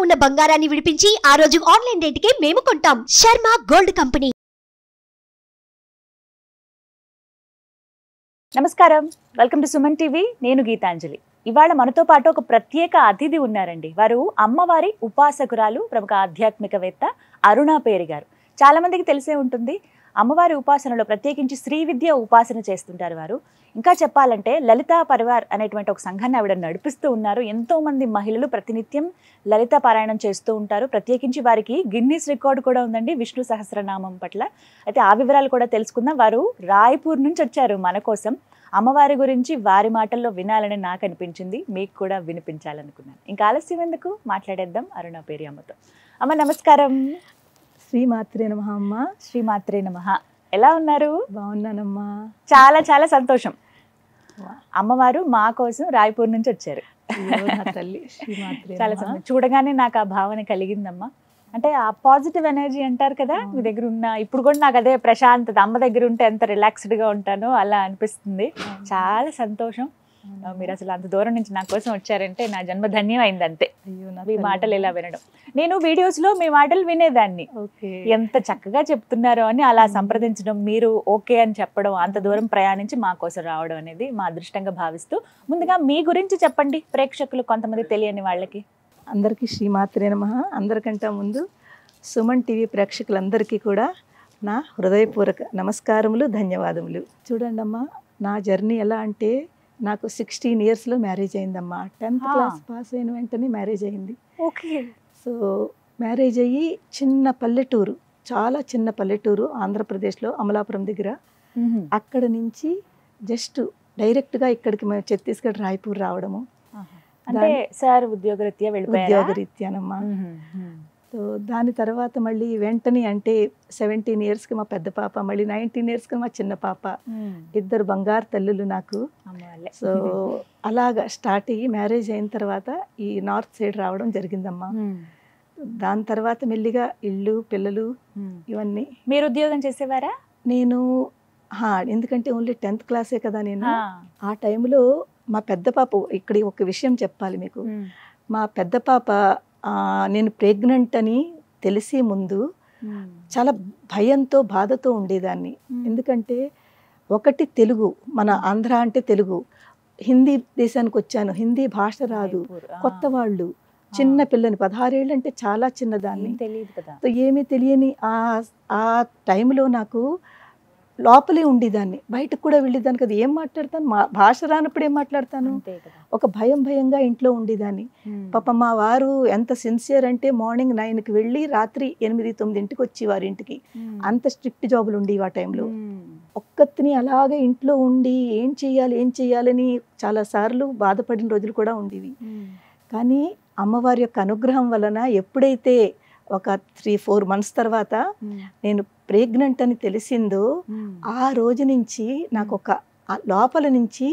ఉన్న బంగారాన్ని విడిపించి ఆ రోజు ఆన్లైన్ రేటుకే మేము కొంటాం శర్మ గోల్డ్ కంపెనీ నమస్కారం వెల్కమ్ టు సుమన్ టీవీ నేను గీతాంజలి ఇవాళ మనతో పాటు ఒక ప్రత్యేక అతిథి ఉన్నారండి వారు అమ్మవారి ఉపాసకురాలు ప్రముఖ ఆధ్యాత్మికవేత్త అరుణా పేరి గారు చాలా మందికి తెలిసే ఉంటుంది అమ్మవారి ఉపాసనలో ప్రత్యేకించి శ్రీ విద్య ఉపాసన చేస్తుంటారు వారు ఇంకా చెప్పాలంటే లలితా పరివార్ అనేటువంటి ఒక సంఘాన్ని ఆవిడ నడిపిస్తూ ఉన్నారు ఎంతో మంది మహిళలు ప్రతినిత్యం లలిత పారాయణం చేస్తూ ఉంటారు ప్రత్యేకించి వారికి గిన్నీస్ రికార్డు కూడా ఉందండి విష్ణు సహస్రనామం పట్ల అయితే ఆ వివరాలు కూడా తెలుసుకుందాం వారు రాయ్పూర్ నుంచి వచ్చారు మన కోసం అమ్మవారి గురించి వారి మాటల్లో వినాలని నాకు అనిపించింది మీకు కూడా వినిపించాలనుకున్నాను ఇంకా ఆలస్యం ఎందుకు మాట్లాడేద్దాం అరుణ పేరి అమ్మతో అమ్మ నమస్కారం శ్రీమాత్రే నమ అమ్మ శ్రీమాత్రే నమ ఎలా ఉన్నారు బాగున్నానమ్మా చాలా చాలా సంతోషం వా. అమ్మవారు మా కోసం రాయ్పూర్ నుంచి వచ్చారు అయ్యో నా తల్లి శ్రీమాత్రే చాలా నమః. సంతోషం చూడగానే నాకు ఆ భావన కలిగిందమ్మా అంటే ఆ పాజిటివ్ ఎనర్జీ అంటారు కదా మీ దగ్గర ఉన్న ఇప్పుడు కూడా నాకు అదే ప్రశాంతత అమ్మ దగ్గర ఉంటే ఎంత రిలాక్స్డ్ గా ఉంటానో అలా అనిపిస్తుంది చాలా సంతోషం ఆ, మీరు అసలు అంత దూరం నుంచి నా కోసం వచ్చారంటే నా జన్మ ధన్యం అయింది అంతే అయ్యో నా మీ తల్లి. మాటలు ఇలా వినడం నేను వీడియోస్ లో మీ మాటలు వినేదాన్ని ఓకే ఎంత చక్కగా చెప్తున్నారో అని అలా సంప్రదించడం మీరు ఓకే అని చెప్పడం అంత దూరం ప్రయాణించి మా కోసం రావడం అనేది మా అదృష్టంగా భావిస్తూ ముందుగా మీ గురించి చెప్పండి ప్రేక్షకులు కొంతమంది తెలియని వాళ్ళకి అందరికీ శ్రీమాత్రే నమ అందరికంటే ముందు సుమన్ టీవీ ప్రేక్షకులందరికీ కూడా నా హృదయపూర్వక నమస్కారములు ధన్యవాదములు చూడండి అమ్మా నా జర్నీ ఎలా అంటే నాకు సిక్స్టీన్ ఇయర్స్లో మ్యారేజ్ అయిందమ్మా టెన్త్ ఆ. క్లాస్ పాస్ అయిన వెంటనే మ్యారేజ్ అయింది ఓకే సో మ్యారేజ్ అయ్యి చిన్న పల్లెటూరు చాలా చిన్న పల్లెటూరు ఆంధ్రప్రదేశ్లో అమలాపురం దగ్గర అక్కడ నుంచి జస్ట్ డైరెక్ట్గా ఇక్కడికి మేము ఛత్తీస్గఢ్ రాయ్పూర్ రావడము అంటే సార్ ఉద్యోగరీత్యా వెళ్ళిపోయారా ఉద్యోగరీత్యానమ్మా సో దాని తర్వాత మళ్ళీ వెంటనే అంటే సెవెంటీన్ ఇయర్స్కి మా పెద్ద పాప మళ్ళీ నైన్టీన్ ఇయర్స్కి మా చిన్న పాప ఇద్దరు బంగారు తల్లులు నాకు సో అలాగా స్టార్ట్ అయ్యి మ్యారేజ్ అయిన తర్వాత ఈ నార్త్ సైడ్ రావడం జరిగిందమ్మా దాని తర్వాత మెల్లిగా ఇల్లు పిల్లలు ఇవన్నీ మీరు ఉద్యోగం చేసేవారా నేను హా, ఎందుకంటే ఓన్లీ టెన్త్ క్లాసే కదా నేను ఆ టైంలో మా పెద్ద పాప ఇక్కడ ఒక విషయం చెప్పాలి మీకు మా పెద్ద పాప ఆ, నేను ప్రెగ్నెంట్ అని తెలిసే ముందు చాలా భయంతో బాధతో ఉండేదాన్ని ఎందుకంటే ఒకటి తెలుగు మన ఆంధ్ర అంటే తెలుగు హిందీ దేశానికి వచ్చాను హిందీ భాష రాదు కొత్త వాళ్ళు చిన్న పిల్లని పదహారేళ్ళు అంటే చాలా చిన్నదాన్ని తెలియదు కదా సో ఏమీ తెలియని ఆ ఆ టైంలో నాకు లోపలే ఉండేదాన్ని బయటకు కూడా వెళ్ళేదాన్ని కదా ఏం మాట్లాడతాను మా భాష రానప్పుడు ఏం మాట్లాడతాను అంతే కదా ఒక భయం భయంగా ఇంట్లో ఉండేదాన్ని పాప మా వారు ఎంత సిన్సియర్ అంటే మార్నింగ్ నైన్కి వెళ్ళి రాత్రి ఎనిమిది తొమ్మిదింటికి వచ్చేవారు ఇంటికి అంత స్ట్రిక్ట్ జాబులు ఉండేవి ఆ టైంలో ఒక్కతిని అలాగే ఇంట్లో ఉండి ఏం చెయ్యాలి ఏం చెయ్యాలని చాలాసార్లు బాధపడిన రోజులు కూడా ఉండేవి కానీ అమ్మవారి యొక్క అనుగ్రహం వలన ఎప్పుడైతే ఒక త్రీ ఫోర్ మంత్స్ తర్వాత నేను ప్రెగ్నెంట్ అని తెలిసిందో ఆ రోజు నుంచి నాకు ఒక ఆ లోపల నుంచి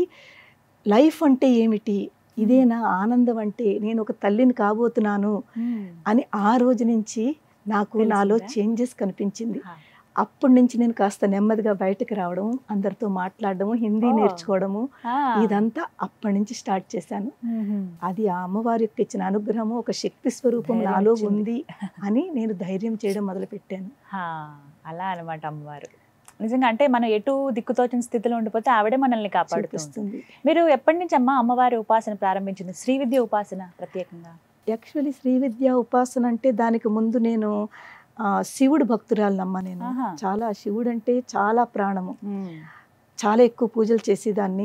లైఫ్ అంటే ఏమిటి ఇదేనా ఆనందం అంటే నేను ఒక తల్లిని కాబోతున్నాను అని ఆ రోజు నుంచి నాకు నాలో తెలిసిందా? చేంజెస్ కనిపించింది ఆ. అప్పటి నుంచి నేను కాస్త నెమ్మదిగా బయటకు రావడం అందరితో మాట్లాడడము హిందీ ఓ. నేర్చుకోవడము ఇదంతా అప్పటి నుంచి స్టార్ట్ చేశాను అది ఆ అమ్మవారి యొక్క ఇచ్చిన అనుగ్రహము ఒక శక్తి స్వరూపం ధైర్యం నాలో ఇచ్చింది. ఉంది అని నేను ధైర్యం చేయడం మొదలుపెట్టాను హా, అలా అనమాట అమ్మవారు నిజంగా అంటే మనం ఎటు దిక్కుతోచిన స్థితిలో ఉండిపోతే ఆవిడే మనల్ని కాపాడుతుంది చూపిస్తుంది మీరు ఎప్పటి నుంచి అమ్మ అమ్మవారి ఉపాసన ప్రారంభించింది శ్రీ విద్య ఉపాసన ప్రత్యేకంగా యాక్చువల్లీ శ్రీ విద్య ఉపాసన అంటే దానికి ముందు నేను ఆ, శివుడు భక్తురాలనమ్మ నేను ఆహా. చాలా శివుడు అంటే చాలా ప్రాణము చాలా ఎక్కువ పూజలు చేసేదాన్ని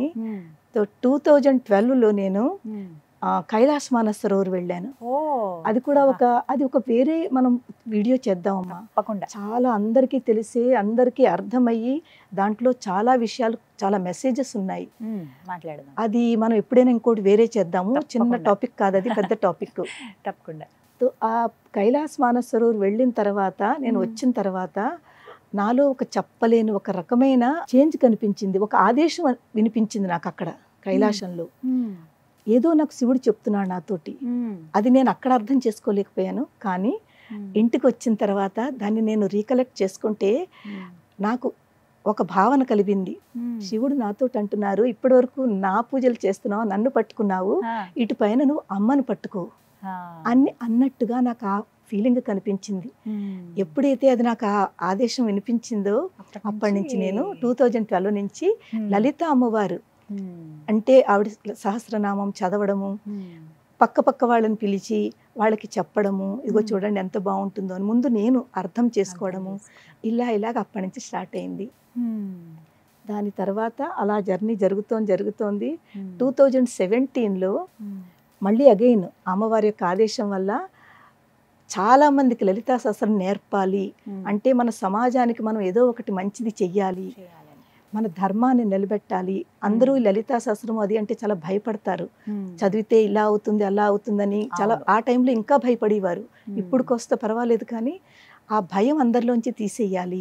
టూ థౌజండ్ ట్వెల్వ్లో నేను ఆ, కైలాస్ మానసరోవర్ వెళ్ళాను ఓ అది కూడా ఒక అది ఒక వేరే మనం వీడియో చేద్దామమ్మా తప్పకుండా చాలా అందరికీ తెలిసే అందరికీ అర్థమయ్యి దాంట్లో చాలా విషయాలు చాలా మెసేజెస్ ఉన్నాయి ఉమ్, మాట్లాడదాం అది మనం ఎప్పుడైనా ఇంకోటి వేరే చేద్దాము చిన్న తప్పకుండా. టాపిక్ కాదు అది పెద్ద టాపిక్ తప్పకుండా తో ఆ కైలాస్ మానసరోవర్ వెళ్ళిన తర్వాత నేను మ్మ్. వచ్చిన తర్వాత నాలో ఒక చెప్పలేని ఒక రకమైన చేంజ్ కనిపించింది ఒక ఆదేశం అన్- వినిపించింది నాకు అక్కడ కైలాసంలో ఏదో నాకు శివుడు చెప్తున్నాడు నాతోటి అది నేను అక్కడ అర్థం చేసుకోలేకపోయాను కానీ ఇంటికి వచ్చిన తర్వాత దాన్ని నేను రీకలెక్ట్ చేసుకుంటే నాకు ఒక భావన కలిగింది శివుడు నాతో అంటున్నారు ఇప్పటివరకు నా పూజలు చేస్తున్నావు నన్ను పట్టుకున్నావు ఇటు పైన నువ్వు అమ్మను పట్టుకో అన్ని అన్నట్టుగా నాకు ఆ ఫీలింగ్ కనిపించింది ఎప్పుడైతే అది నాకు ఆ ఆదేశం వినిపించిందో అప్పటి నుంచి నేను టూ థౌజండ్ ట్వెల్వ్ నుంచి లలిత అమ్మవారు అంటే ఆవిడ సహస్రనామం చదవడము పక్క పక్క వాళ్ళని పిలిచి వాళ్ళకి చెప్పడము ఇదిగో Hmm. చూడండి ఎంత బాగుంటుందో అని ముందు నేను అర్థం చేసుకోవడము ఇలా ఇలాగ అప్పటి నుంచి స్టార్ట్ అయింది దాని తర్వాత అలా జర్నీ జరుగుతోంది జరుగుతోంది టూ థౌజండ్ సెవెంటీన్లో మళ్ళీ అగైన్ అమ్మవారి యొక్క ఆదేశం వల్ల చాలా మందికి లలితా శాస్త్రం నేర్పాలి అంటే మన సమాజానికి మనం ఏదో ఒకటి మంచిది చెయ్యాలి మన ధర్మాన్ని నిలబెట్టాలి అందరూ ఈ లలితా శాస్త్రం అది అంటే చాలా భయపడతారు చదివితే ఇలా అవుతుంది అలా అవుతుందని చాలా అవును. ఆ టైంలో ఇంకా భయపడేవారు ఇప్పుడు కొస్తే పర్వాలేదు కానీ ఆ భయం అందరిలోంచి తీసేయాలి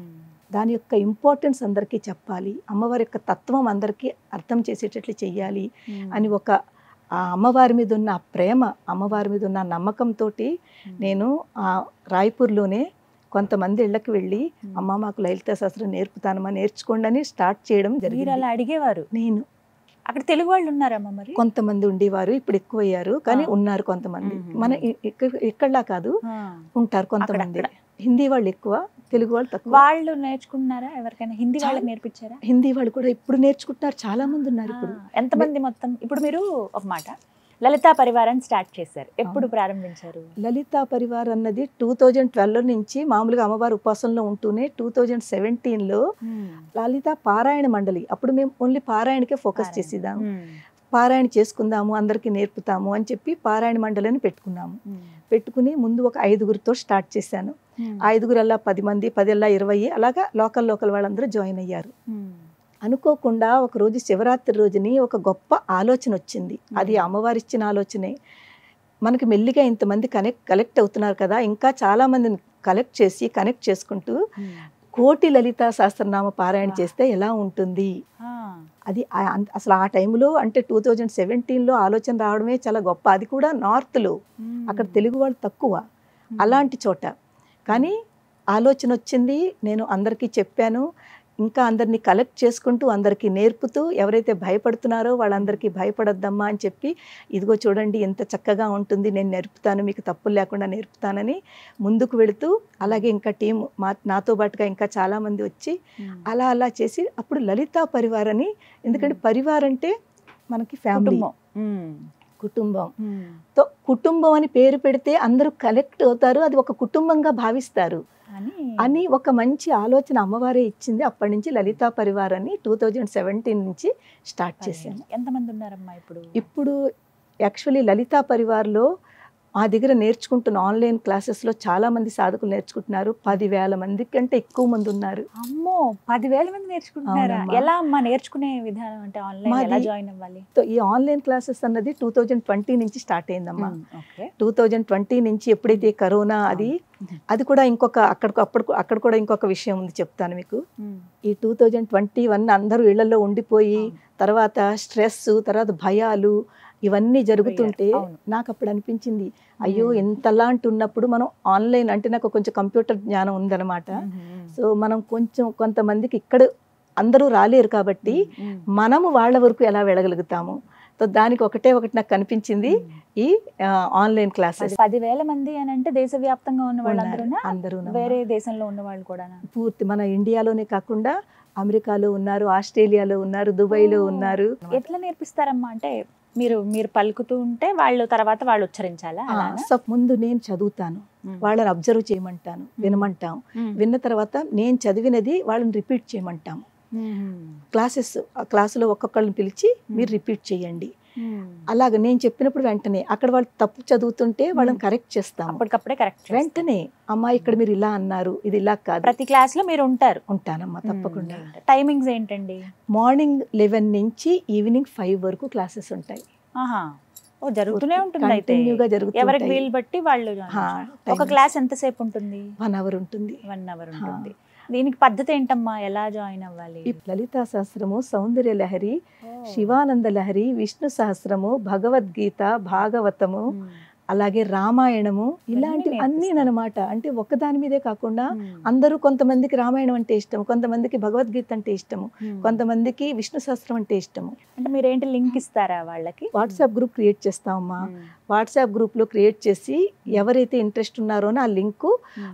దాని యొక్క ఇంపార్టెన్స్ అందరికీ చెప్పాలి అమ్మవారి యొక్క తత్వం అందరికీ అర్థం చేసేటట్లు చెయ్యాలి అని ఒక ఆ అమ్మవారి మీద ఉన్న ఆ ప్రేమ అమ్మవారి మీద ఉన్న ఆ నమ్మకంతో నేను ఆ రాయ్పూర్లోనే కొంతమంది ఇళ్ళకి వెళ్ళి అమ్మ మాకు లలిత శాస్త్రం నేర్పుతానమ్మా నేర్చుకోండి అని స్టార్ట్ చేయడం మీరు జరిగింది అలా అడిగేవారు నేను అక్కడ తెలుగు వాళ్ళు ఉన్నారమ్మా మరి కొంతమంది ఉండేవారు ఇప్పుడు ఎక్కువ అయ్యారు కానీ ఆ. ఉన్నారు కొంతమంది మ్మ్. మన ఇ- ఇక్కడ- ఇక్కడలా కాదు ఆ. ఉంటారు కొంతమంది అక్కడ. హిందీ వాళ్ళు ఎక్కువ తెలుగు వాళ్ళు తక్కువ వాళ్ళు నేర్చుకున్నారా ఎవరికైనా హిందీ చాలా- వాళ్ళకి నేర్పించారా హిందీ వాళ్ళు కూడా ఇప్పుడు నేర్చుకుంటున్నారు చాలా మంది ఉన్నారు ఇప్పుడు ఆ, ఎంతమంది మొత్తం ఇప్పుడు మీరు ఒక మాట లలితా పరివారాన్ని స్టార్ట్ చేశారు ఎప్పుడు అవును. ప్రారంభించారు లలితా పరివార్ అన్నది టూ థౌజండ్ ట్వెల్వ్ నుంచి మామూలుగా అమ్మవారి ఉపాసనలో ఉంటూనే టూ థౌజండ్ సెవెంటీన్లో లలిత పారాయణ మండలి అప్పుడు మేము ఓన్లీ పారాయణకే ఫోకస్ పారాయణ. చేసేదాము ఉమ్. పారాయణ చేసుకుందాము అందరికీ నేర్పుతాము అని చెప్పి పారాయణ మండలిని పెట్టుకున్నాము ఉమ్. పెట్టుకుని ముందు ఒక ఐదుగురితో స్టార్ట్ చేశాను ఉమ్. ఐదుగురల్లా పది మంది పదిల్లా ఇరవై అలాగా లోకల్ లోకల్ వాళ్ళందరూ జాయిన్ అయ్యారు ఉమ్. అనుకోకుండా ఒక రోజు శివరాత్రి రోజుని ఒక గొప్ప ఆలోచన వచ్చింది అది అమ్మవారి ఇచ్చిన ఆలోచనే మనకి మెల్లిగా ఇంతమంది కనెక్ట్ కలెక్ట్ అవుతున్నారు కదా ఇంకా చాలా మందిని కలెక్ట్ చేసి కనెక్ట్ చేసుకుంటూ ఉమ్. కోటి లలిత సహస్రనామ పారాయణ వా. చేస్తే ఎలా ఉంటుంది ఆ. అది ఆ- అంత- అసలు ఆ టైంలో అంటే టూ థౌజండ్ సెవెంటీన్లో ఆలోచన రావడమే చాలా గొప్ప అది కూడా నార్త్లో ఉమ్. అక్కడ తెలుగు వాళ్ళు తక్కువ ఉమ్. అలాంటి చోట కానీ ఆలోచన వచ్చింది నేను అందరికీ చెప్పాను ఇంకా అందరినీ కలెక్ట్ చేసుకుంటూ అందరికీ నేర్పుతూ ఎవరైతే భయపడుతున్నారో వాళ్ళందరికీ భయపడొద్దమ్మా అని చెప్పి ఇదిగో చూడండి ఎంత చక్కగా ఉంటుంది నేను నేర్పుతాను మీకు తప్పులు లేకుండా నేర్పుతానని ముందుకు వెళుతూ అలాగే ఇంకా టీం మా నాతో పాటుగా ఇంకా చాలామంది వచ్చి ఉమ్. అలా అలా చేసి అప్పుడు లలితా పరివార్ అని ఎందుకంటే పరివార్ అంటే మనకి ఫ్యామిలీ కుటుంబం ఉమ్. కుటుంబం ఉమ్. తో కుటుంబం అని పేరు పెడితే అందరూ కలెక్ట్ అవుతారు అది ఒక కుటుంబంగా భావిస్తారు అని అని ఒక మంచి ఆలోచన అమ్మవారే ఇచ్చింది అప్పటి నుంచి లలితా పరివార్ అని టూ థౌజండ్ సెవెంటీన్ నుంచి స్టార్ట్ చేశాను ఎంతమంది ఉన్నారమ్మా ఇప్పుడు ఇప్పుడు యాక్చువల్లీ లలితా పరివార్లో మా దగ్గర నేర్చుకుంటున్న ఆన్లైన్ క్లాసెస్లో చాలా మంది సాధకులు నేర్చుకుంటున్నారు పదివేల మంది కంటే ఎక్కువ మంది ఉన్నారు అమ్మో పదివేల మంది నేర్చుకుంటున్నారా అవునమ్మా. ఎలా అమ్మా నేర్చుకునే విధానం అంటే ఆన్లైన్ మాది- ఎలా జాయిన్ అవ్వాలి సో ఈ ఆన్లైన్ క్లాసెస్ అన్నది టూ థౌజండ్ ట్వంటీ నుంచి స్టార్ట్ అయిందమ్మా um. Okay two thousand twenty నుంచి ఎప్పుడైతే కరోనా అది అది కూడా ఇంకొక అక్కడ అప్పుడు అక్కడ కూడా ఇంకొక విషయం ఉంది చెప్తాను మీకు ఉమ్. ఈ టూ థౌజండ్ ట్వంటీ వన్ అందరూ ఇళ్లలో ఉండిపోయి అవును. తర్వాత స్ట్రెస్ తర్వాత భయాలు ఇవన్నీ జరుగుతుంటే అవును. నాకు అప్పుడు అనిపించింది అయ్యో మ్మ్. ఇంతలాంటి ఉన్నప్పుడు మనం ఆన్లైన్ అంటే నాకు కొంచెం కంప్యూటర్ జ్ఞానం ఉందన్నమాట ఉమ్. సో మనం కొంచెం కొంతమందికి ఇక్కడ అందరూ రాలేరు కాబట్టి ఉమ్. మనము వాళ్ళ వరకు ఎలా వెళ్ళగలుగుతాము సో దానికి ఒకటే ఒకటి నాకు కనిపించింది ఉమ్. ఈ ఆన్లైన్ క్లాసెస్ పది- పదివేల మంది అని అంటే దేశవ్యాప్తంగా ఉన్న వాళ్ళందరూ అందరూ వేరే దేశంలో ఉన్న వాళ్ళు కూడా పూర్తి మన ఇండియాలోనే కాకుండా అమెరికాలో ఉన్నారు ఆస్ట్రేలియాలో ఉన్నారు దుబాయ్లో ఓ. ఉన్నారు ఎట్లా నేర్పిస్తారమ్మా అంటే మీరు మీరు పలుకుతూ ఉంటే వాళ్ళు తర్వాత వాళ్ళు ఉచ్చరించాలా ఆ, అలానా? సో ముందు నేను చదువుతాను ఉమ్. వాళ్ళని అబ్జర్వ్ చేయమంటాను వినమంటాం ఉమ్. విన్న తర్వాత నేను చదివినది వాళ్ళని రిపీట్ చేయమంటాం ఉమ్. క్లాసెస్ ఆ క్లాసులో ఒక్కొక్కళ్ళని పిలిచి మీరు రిపీట్ చేయండి ఉమ్. అలాగ నేను చెప్పినప్పుడు వెంటనే అక్కడ వాళ్ళు తప్పు చదువుతుంటే వాళ్ళని మ్మ్. కరెక్ట్ చేస్తాము అప్పటికప్పుడే కరెక్ట్ వెంటనే అమ్మా ఇక్కడ మీరు ఇలా అన్నారు ఇది ఇలా కాదు ప్రతి క్లాస్ లో మీరు ఉంటారు ఉంటానమ్మా తప్పకుండా టైమింగ్స్ ఏంటండి మార్నింగ్ లెవెన్ నుంచి ఈవినింగ్ ఫైవ్ వరకు క్లాసెస్ ఉంటాయి ఆహా ఓ జరుగుతూనే ఉంటుంది అయితే కంటిన్యూగా ఎవరికి జరుగుతుంటాయి వీలు బట్టి వాళ్ళు join అవ్వచ్చు. ఒక క్లాస్ ఎంతసేపు ఉంటుంది వన్ అవర్ ఉంటుంది వన్ అవర్ ఉంటుంది దీనికి పద్ధతి ఏంటమ్మా ఎలా జాయిన్ అవ్వాలి ఈ లలితా సహస్రము సౌందర్య లహరి శివానంద లహరి విష్ణు సహస్రము భగవద్గీత భాగవతము ఉమ్. అలాగే రామాయణము ఇలాంటి ఇవన్నీ అన్నీ నేర్పిస్తారు. అనమాట అంటే ఒకదాని మీదే కాకుండా ఉమ్. అందరూ కొంతమందికి రామాయణం అంటే ఇష్టం కొంతమందికి భగవద్గీత అంటే ఇష్టము ఉమ్. కొంతమందికి విష్ణు సహస్రం అంటే ఇష్టము అంటే మీరేంటి లింక్ ఇస్తారా వాళ్ళకి వాట్సాప్ గ్రూప్ క్రియేట్ చేస్తామమ్మా ఉమ్. వాట్సాప్ గ్రూప్లో క్రియేట్ చేసి ఎవరైతే ఇంట్రెస్ట్ ఉన్నారో ఆ లింకు